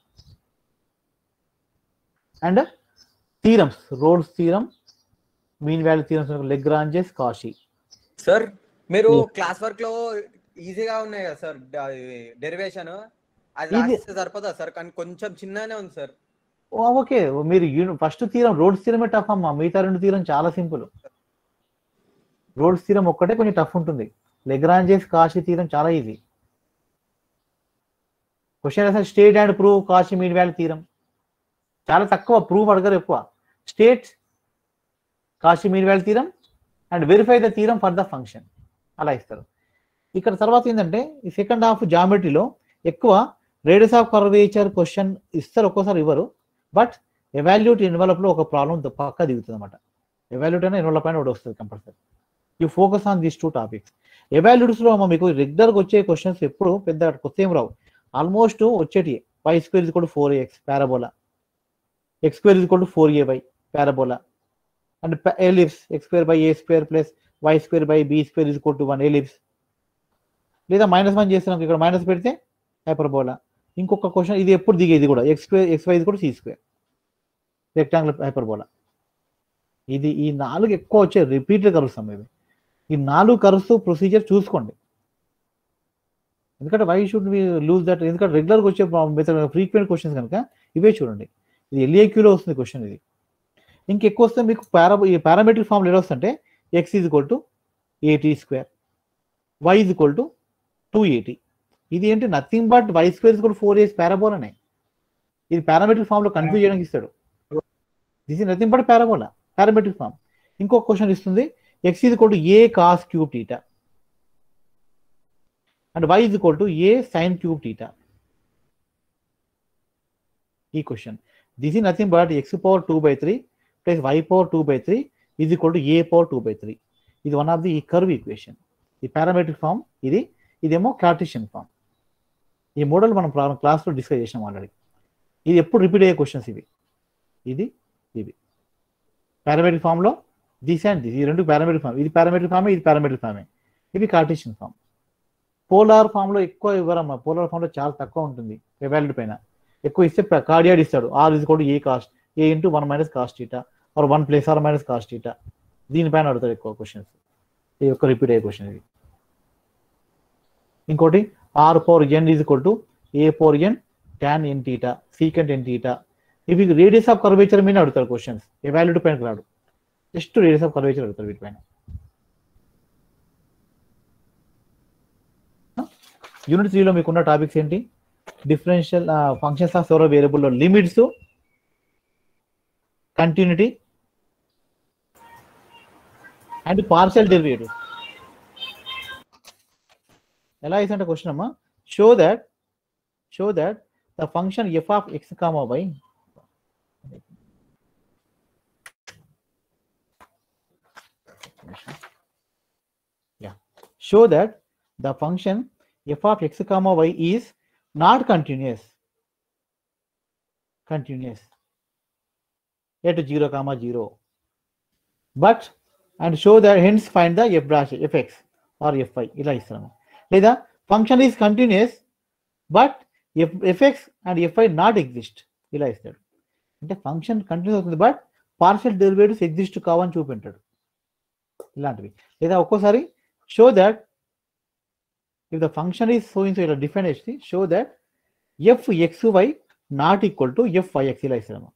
and theorems Rolle's theorem mean value theorems Lagrange's Cauchy sir మీరు Yeah. క్లాస్ వర్క్ లో ఈజీగా ఉన్నాయి కదా సార్ డెరివేషన్ అది Easy. రాస్తే సరిపోదా సార్ కానీ కొంచెం చిన్ననే ఉంది సార్ ఓకే మీరు ఫస్ట్ తీరం రోడ్స్ తీరమే టఫ్ అమ్మా మిగతా రెండు తీరం చాలా సింపుల్ రోడ్స్ తీరం ఒక్కటే కొంచెం టఫ్ ఉంటుంది లెగ్రాంజెస్ కాశీ తీరం చాలా ఈజీ క్వశ్చన్ అసలు state and prove Cauchy mean value theorem చాలా తక్కువ ప్రూఫ్ అడగరు ఎక్కువ state Cauchy mean value theorem and verify the theorem for the function అలా ఇస్తారు ఇక్కడ తర్వాత ఏంటంటే ఈ సెకండ్ హాఫ్ జామెట్రీలో ఎక్కువ రేడియస్ ఆఫ్ కర్వేచర్ క్వశ్చన్ ఇస్తారు ఒక్కోసారి ఇవ్వరు బట్ ఎవాల్యూట్ ఇన్వలప్ లో ఒక ప్రాబ్లం పక్కా దిగుతుంది అనమాట ఎవాల్యూట్ అయినా ఇన్వలప్ అయినా ఒకటి వస్తుంది compulsory you focus on these two topics evolutes లో మీకు రెగ్యులర్ గా వచ్చే క్వశ్చన్స్ ఎప్పుడు పెద్ద కొత్త ఏం రావు ఆల్మోస్ట్ వచ్చేటి వై స్క్వేర్ ఇది కూడా four x parabola x square ఇది కూడా four a by parabola and ellipse x square by a square plus why square by b square ఇది టు వన్ ఎలిప్స్ లేదా మైనస్ వన్ చేస్తున్నాం ఇక్కడ మైనస్ పెడితే హైపర్బోలా ఇంకొక క్వశ్చన్ ఇది ఎప్పుడు దిగేది కూడా ఎక్స్ స్క్వేర్ ఎక్స్ వై ఇది కూడా సి స్క్వేర్ రెక్టాంగులర్ హైపర్బోలా ఇది ఈ నాలుగు ఎక్కువ వచ్చే రిపీటెడ్ కరుస్తాం ఇవి ఈ నాలుగు కరుస్తూ ప్రొసీజర్ చూసుకోండి ఎందుకంటే why should we lose that ఎందుకంటే రెగ్యులర్గా వచ్చే మెథడ్ ఫ్రీక్వెంట్ క్వశ్చన్స్ కనుక ఇవే చూడండి ఇది ఎల్ఏక్యూలో వస్తుంది క్వశ్చన్ ఇది ఇంకెక్కువ వస్తే మీకు పారా ఈ పారామెట్రిక్ ఫామ్లో ఎలా వస్తుంటే x is equal to a t square y is equal to two eighty ఇది ఏంటి nothing but y square is కూడా ఫోర్ ఇయర్స్ పారాబోలానే ఇది పారామెట్రిక్ ఫామ్లో కన్ఫ్యూజ్ చేయడానికి ఇస్తాడు this is nothing but parabola parametric form ఇంకొక క్వశ్చన్ ఇస్తుంది x is equal to a cos cube theta and y is equal to a sine cube theta ఈ question this is nothing but x power two by three plus y power two by three is equal to a power two by three ఇది one of the curve equation ఈ parametric form ఇది ఇదేమో కార్టిషియన్ form ఈ model మనం క్లాస్లో discuss చేసాం already ఇది ఎప్పుడు రిపీట్ అయ్యే క్వశ్చన్స్ ఇవి ఇది ఇది పారామెట్రిక్ ఫామ్లో దిస్ అండ్ దిస్ ఈ రెండు పారామెట్రిక్ ఫామ్ ఇది పారామెట్రిక్ ఫామే ఇది పారామెట్రిక్ ఫామే ఇది కార్టిషియన్ ఫామ్ పోలార్ ఫామ్లో ఎక్కువ ఇవ్వరమ్మా పోలార్ ఫామ్లో చాలా తక్కువ ఉంటుంది ఎవాల్యూడ్ పైన ఎక్కువ ఇస్తే కార్డియాడ్ ఇస్తాడు ఆర్ ఇస్ కూడా a cos a into one minus cos theta r one plus are minus cos theta దీనిపైన అడుగుతాడు ఎక్కువ క్వశ్చన్స్ ఇది ఒక్క రిపీట్ అయ్యే క్వశ్చన్ ఇది ఇంకోటి r power n is equal to a power n tan n theta secant n theta ఇవి రేడియస్ ఆఫ్ కర్వేచర్ మీద అడుగుతారు క్వశ్చన్స్ ఎవాల్యూడ్ పైన రాడు జస్ట్ రేడియస్ ఆఫ్ కర్వేచర్ అడుగుతారు వీటిపైన యూనిట్ త్రీలో మీకున్న టాపిక్స్ ఏంటి డిఫరెన్షియల్ ఫంక్షన్స్ ఆఫ్ సెవరల్ వేరియబుల్లో limits continuity and partial derivative ఎలా ఇస్తుంటే క్వశ్చన్ అమ్మా show that show that the function f of x comma y yeah show that the function f of x comma y is not continuous continuous at 0 comma 0 but and show that hence find the f dash fx or fy ఇలా ఇస్తాము లేదా function is continuous but f f x and f y not exist ఇలా ఇస్తాడు అంటే function continuous అవుతుంది but partial derivatives exist కావని చూపింటాడు ఇలాంటివి లేదా ఒక్కోసారి show that if the function is so in so ఇలా డిఫైన్ చేసి show that f x y not equal to f y x ఇలా ఇస్తాము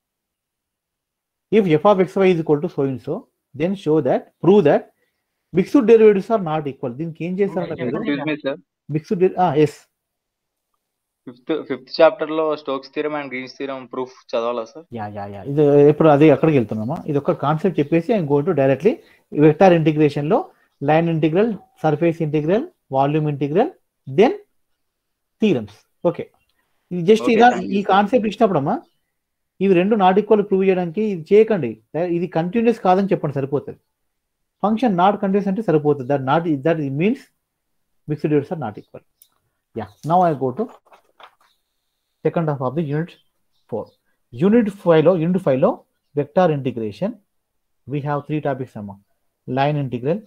if f of x y is equal to so in so then show that prove that mixed derivatives are not equal దీనికి ఏం చేస్తారంటే Excuse me, sir. Mixed yes fifth fifth chapter లో Stokes theorem and Green's theorem proof చదవాలా sir yeah yeah yeah ఇది ఇప్పుడు అది అక్కడికి వెళ్తున్నామా ఇది ఒక కాన్సెప్ట్ చెప్పేసి I go to directly vector integration లో line integral surface integral volume integral then theorems okay ఇది జస్ట్ Okay, ఇలా thank ఈ you, sir. కాన్సెప్ట్ ఇచ్చినప్పుడమ్మా ఇవి రెండు నాట్ ఈక్వల్ ప్రూవ్ చేయడానికి ఇది చేయకండి ఇది కంటిన్యూస్ కాదని చెప్పండి సరిపోతుంది ఫంక్షన్ నాట్ కంటిన్యూస్ అంటే సరిపోతుంది that not that means mixed units are not equal yeah now I go to second half of the unit four unit five లో యూనిట్ ఫైవ్ లో vector integration we have three topics అమ్మా line integral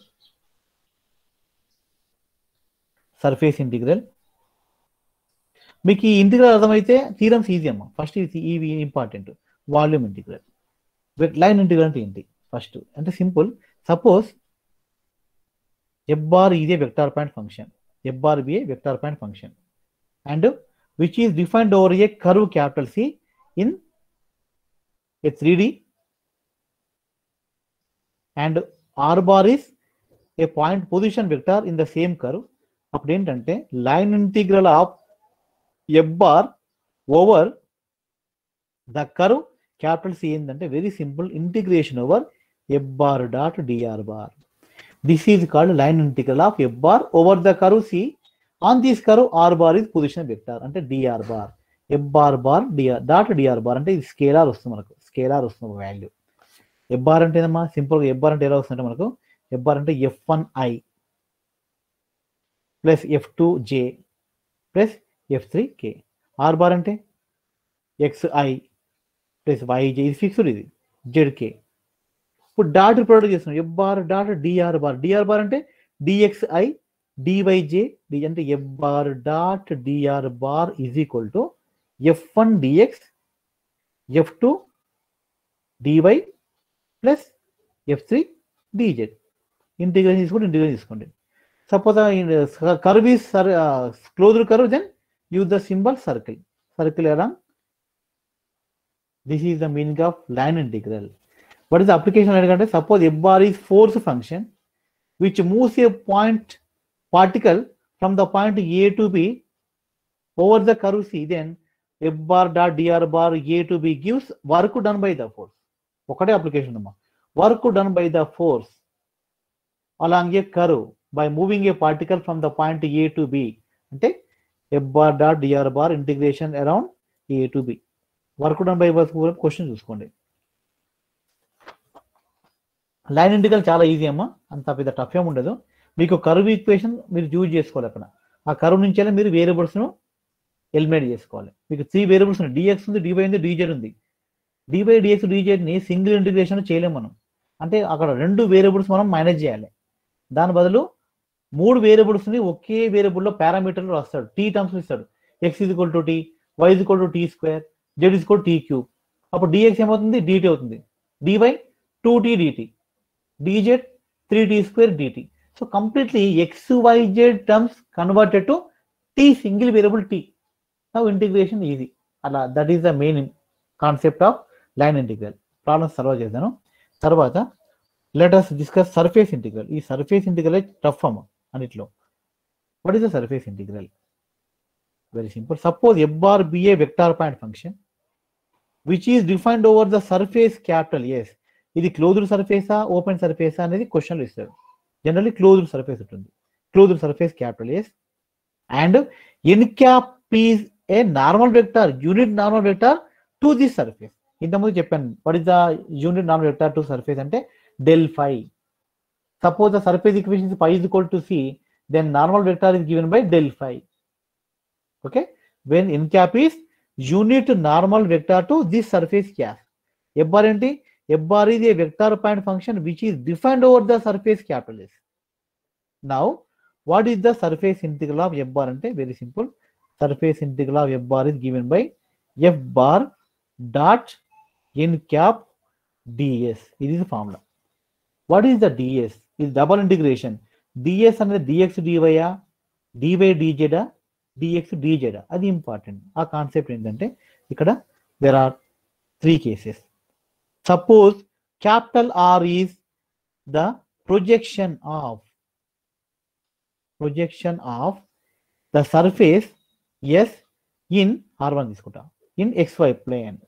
surface integral మీకు ఈ integral అర్థమైతే theorems easy అమ్మా first ఇది ఇవి important volume integral line integral అంటే ఏంటి ఫస్ట్ అంటే simple suppose F bar is a vector point function F bar be a vector point function and which is defined over a curve capital C in a 3D and R bar is a point position vector in the same curve అప్పుడు ఏంటంటే line integral of F bar over the curve capital C ఏంటంటే very simple integration over F bar dot d r bar this is called line integral of F bar over the curve C on this curve r bar is position vector అంటే d r bar F bar bar d r dot d r bar అంటే ఇది scalar వస్తుంది మనకు scalar వస్తుంది value F bar అంటే ఏదమ్మా సింపుల్గా F bar అంటే ఎలా వస్తుందంటే మనకు ఎఫ్ బార్ అంటే F one I plus F two J plus F three K R bar అంటే ఎక్స్ ఐ ప్లస్ వైజే ఇది ఫిక్స్డ్ ఇది జెడ్ కే ఇప్పుడు డాట్ ప్రొడక్ట్ చేస్తున్నాం F bar dot d r bar d r bar అంటే d x i d y j d అంటే F bar dot d r bar is equal to F one d x F two d y plus F three d z integration తీసుకుంటే integration తీసుకోండి suppose curve is sir closed curve then use the symbol circle circle around this is the meaning of line integral what is the application అంటే suppose f bar is force function which moves a point particle from the point a to b over the curve c then f bar dot dr bar a to b gives work done by the force ఒకటే application అమ్మా work done by the force along a curve by moving a particle from the point A to B అంటే F bar dot d r bar integration around A to B work done by question చూసుకోండి line integral చాలా easy అమ్మా అంత పెద్ద tough ఏం ఉండదు మీకు curve equation మీరు చూజ్ చేసుకోవాలి అక్కడ ఆ కర్వ్ నుంచి మీరు వేరియబుల్స్ను ఎలిమినేట్ చేసుకోవాలి మీకు త్రీ వేరియబుల్స్ ఉన్నాయి డిఎక్స్ ఉంది డివై ఉంది డీజెడ్ ఉంది డివై డిఎక్స్ డీజెడ్ని సింగిల్ ఇంటిగ్రేషన్ చేయలేము మనం అంటే అక్కడ రెండు వేరియబుల్స్ మనం మేనేజ్ చేయాలి దాని బదులు మూడు వేరియబుల్స్ని ఒకే వేరియబుల్లో పారామీటర్లు రాస్తాడు టీ టర్మ్స్ ఇస్తాడు X is equal to T Y is equal to T square Z is equal T cube అప్పుడు డిఎక్స్ ఏమవుతుంది డిటీ అవుతుంది d y two T d t dz 3t square dt. So completely xyz terms converted to t single variable t. Now integration easy. అలా that is the main concept of line integral problems solve చేశాను తర్వాత let us discuss surface integral ఈ surface integral tough అమ్మ అన్నిట్లో what is the surface integral very simple suppose F bar be a vector point function which is defined over the surface capital S ఇది closed సర్ఫేసా open సర్ఫేసా అనేది క్వశ్చన్లు ఇస్తారు generally closed surface ఉంటుంది closed surface capital S and N cap is a normal vector unit normal vector to this surface ఇంతకుముందు చెప్పాను what is the unit normal vector to surface అంటే del phi suppose the surface equation phi is equal to C then normal vector is given by del phi okay when N cap is unit normal vector to this surface cap ఎవ్వర్ ఏంటి f bar is a vector point function which is defined over the surface capital S. Now, what is the surface integral of f bar? Ante very simple. Surface integral of f bar is given by f bar dot n cap ds. It is the formula. What is the ds? Is double integration. ds అనేది dx dy dy dz dx dz అది important ఆ concept ఏంటంటే ఇక్కడ there are three cases suppose capital R is the projection of projection of the surface S in R1 తీసుకుంటా in XY plane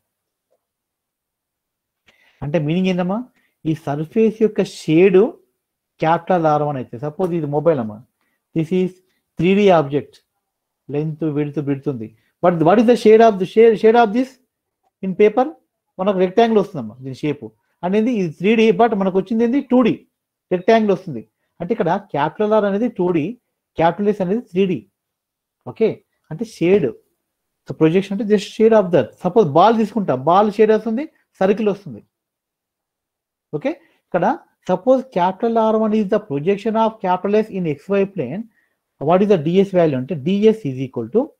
అంటే meaning ఏందమ్మా ఈ surface యొక్క shade capital R one అయితే సపోజ్ ఇది మొబైల్ అమ్మా this is three D object length విడుతూ బిడుతుంది but what is the shade of the shade shade of this in paper మనకు రెక్టాంగిల్ వస్తుందమ్మా దీని షేప్ అనేది ఇది త్రీ డి బట్ మనకు వచ్చింది ఏంది టూ డి రెక్టాంగిల్ వస్తుంది అంటే ఇక్కడ క్యాపిటల్ ఆర్ అనేది టూ డి క్యాపిటల్ ఎస్ అనేది త్రీ డి ఓకే అంటే షేడ్ సో ప్రొజెక్షన్ అంటే just shade of that suppose ball తీసుకుంటా బాల్ షేడ్ వస్తుంది సర్కిల్ వస్తుంది ఓకే ఇక్కడ suppose capital R one is the projection of capital S in X why plane what is the d s value అంటే d s is equal to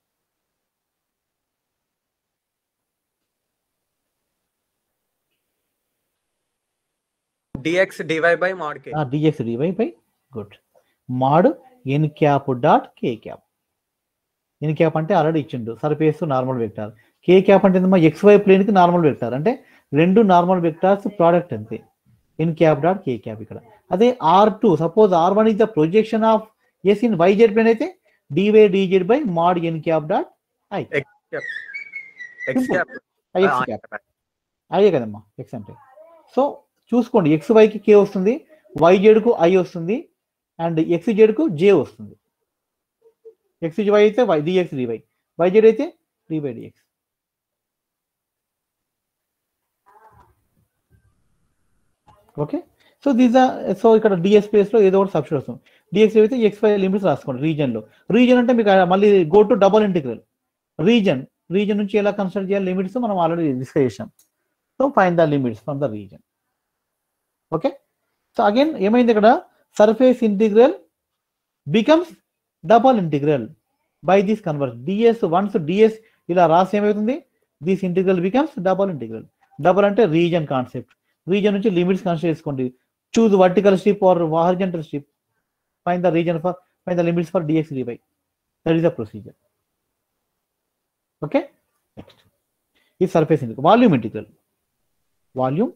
dx d y by mod K d x d y by good mod N cap dot K cap N cap అంటే already ఇచ్చిండు surface normal vector K cap అంటే ఏందమ్మా X why plane కి normal vector అంటే రెండు normal vectors product అంతే N cap dot K cap ఇక్కడ అదే R two suppose R one is the projection of S in Y Z plane అయితే d y d z by mod N cap dot I X cap X cap అయ్యే కదమ్మా X అంటే so చూసుకోండి X వైకి K వస్తుంది వైజెడ్కు ఐ వస్తుంది అండ్ ఎక్స్ జెడ్కు జే వస్తుంది ఎక్స్ వై అయితే వై డిఎక్స్ డివై వైజెడ్ అయితే d y d x okay so these so ఇక్కడ డిఎస్ ప్లేస్ లో ఏదో ఒకటి సబ్స్టిట్యూట్ వస్తుంది డిఎక్స్ అయితే ఎక్స్ వై లిమిట్స్ రాసుకోండి రీజన్ లో రీజన్ అంటే మీకు ఆ మళ్ళీ go to double integral region region నుంచి ఎలా కన్సిడర్ చేయాలి లిమిట్స్ మనం ఆల్రెడీ డిస్కస్ చేసాం so find the limits from the region okay so again ఏమైంది ఇక్కడ surface integral becomes double integral by this converse d s once d s ఇలా రాసి ఏమవుతుంది this integral becomes double integral double అంటే region concept region నుంచి limits consider చేసుకోండి choose vertical strip or horizontal strip find the region for find the limits for d x d y that is the procedure okay next ఈ surface integral volume integral volume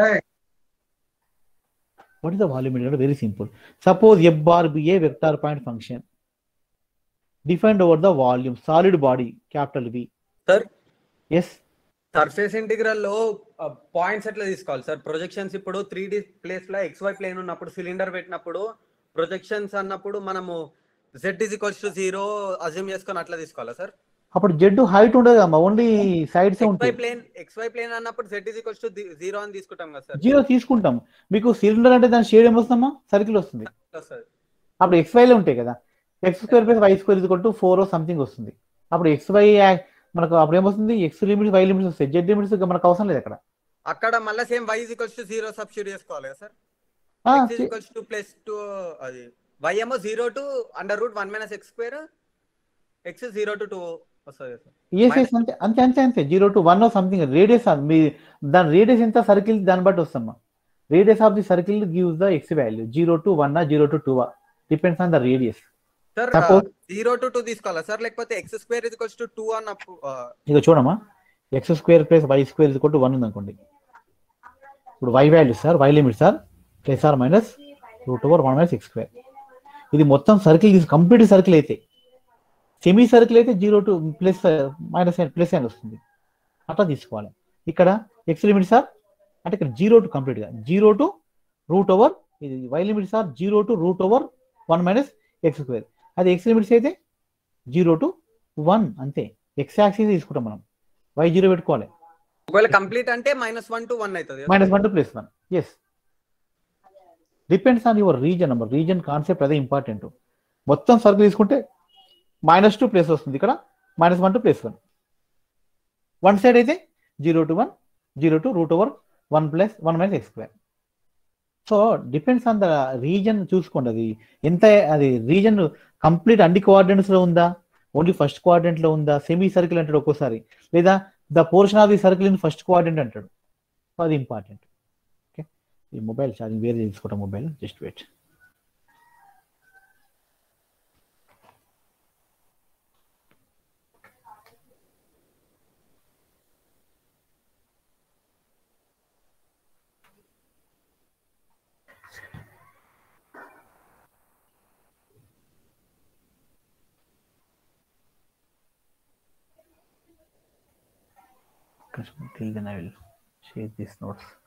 what is the volume integral very simple suppose f bar be a vector point function defined over the volume solid body capital v sir yes surface integral లో points ఎట్లా తీసుకోవాలి sir projections ఇప్పుడు three D place లో X why plane ఉన్నప్పుడు cylinder పెట్టినప్పుడు projections అన్నప్పుడు మనము Z is equals to zero assume చేసుకొని అట్లా తీసుకోవాలా సార్ అప్పుడు జెడ్ హైట్ ఉండదు అమ్మా ఓన్లీ సైడ్స్ ఎక్స్ వై ఉంటాయి ప్లేన్ ఎక్స్ వై ప్లేన్ అన్నప్పుడు Z is equals to zero అని తీసుకుంటాం కదా సార్ జీరో తీసుకుంటాం మీకు సిలిండర్ అంటే దాని షేడ్ ఏమొస్తుందమ్మా సర్కిల్ వస్తుంది సార్ అప్పుడు ఎక్స్ వైలో ఉంటాయి కదా X square plus why square ఇది టు ఫోర్ సంథింగ్ వస్తుంది అప్పుడు ఎక్స్ వై మనకు అప్పుడు ఏమొస్తుంది ఎక్స్ లిమిట్స్ వై లిమిట్స్ వస్తాయి జెడ్ లిమిట్స్ మనకు అవసరం లేదు అక్కడ అక్కడ మళ్ళీ same Y is equals to zero substitute చేసుకోవాలి కదా సార్ ఆ, X is equals to plus two అది వై ఏమో zero to under root one minus X square X zero to two వస్తుంది కదా సార్ ఎస్ ఎస్ అంతే అంతే అంతే అంతే zero to one something radius మీ దాని రేడియస్ ఎంత సర్కిల్ దాన్ని బట్టి వస్తామా radius of the circle gives the X value zero to one zero to two depends on the radius sir Suppose- zero to two తీసుకోవాలా సార్ లేకపోతే X square is equals to two అన్నప్పుడు ఆ, ఇక చూడమ్మా X square plus why square ఇది కొట్టు one ఉంది అనుకోండి ఇప్పుడు Y value sir Y limit sir plus are minus root over one minus X square ఇది మొత్తం సర్కిల్ కంప్లీట్ సర్కిల్ అయితే సెమీ సర్కిల్ అయితే zero to plus minus plus అని వస్తుంది అట్లా తీసుకోవాలి ఇక్కడ ఎక్స్ లిమిట్ సార్ అంటే ఇక్కడ జీరో టు కంప్లీట్గా జీరో టు రూట్ ఓవర్ ఇది Y limit sir zero to root over one minus X square అది ఎక్స్ లిమిట్స్ అయితే జీరో టు వన్ అంతే ఎక్స్ యాక్సిస్ తీసుకుంటాం మనం వై జీరో పెట్టుకోవాలి ఒకవేళ కంప్లీట్ అంటే మైనస్ వన్ టు వన్ అవుతుంది minus one to plus one yes depends on your region number region concept అదే ఇంపార్టెంట్ మొత్తం సర్కిల్ తీసుకుంటే మైనస్ టూ ప్లస్ వస్తుంది ఇక్కడ minus one to plus one one side అయితే zero to one zero to root over one plus one minus X square so depends on the region చూసుకోండి అది ఎంత అది రీజన్ కంప్లీట్ అన్ని coordinates లో ఉందా ఓన్లీ ఫస్ట్ క్వాడ్రెంట్ లో ఉందా సెమీ సర్కిల్ అంటాడు ఒక్కోసారి లేదా the portion of the circle in first quadrant అంటాడు సో అది ఇంపార్టెంట్ ఓకే ఈ మొబైల్ ఛార్జింగ్ వేరే తీసుకుంటాం mobile just wait till then I will share these notes.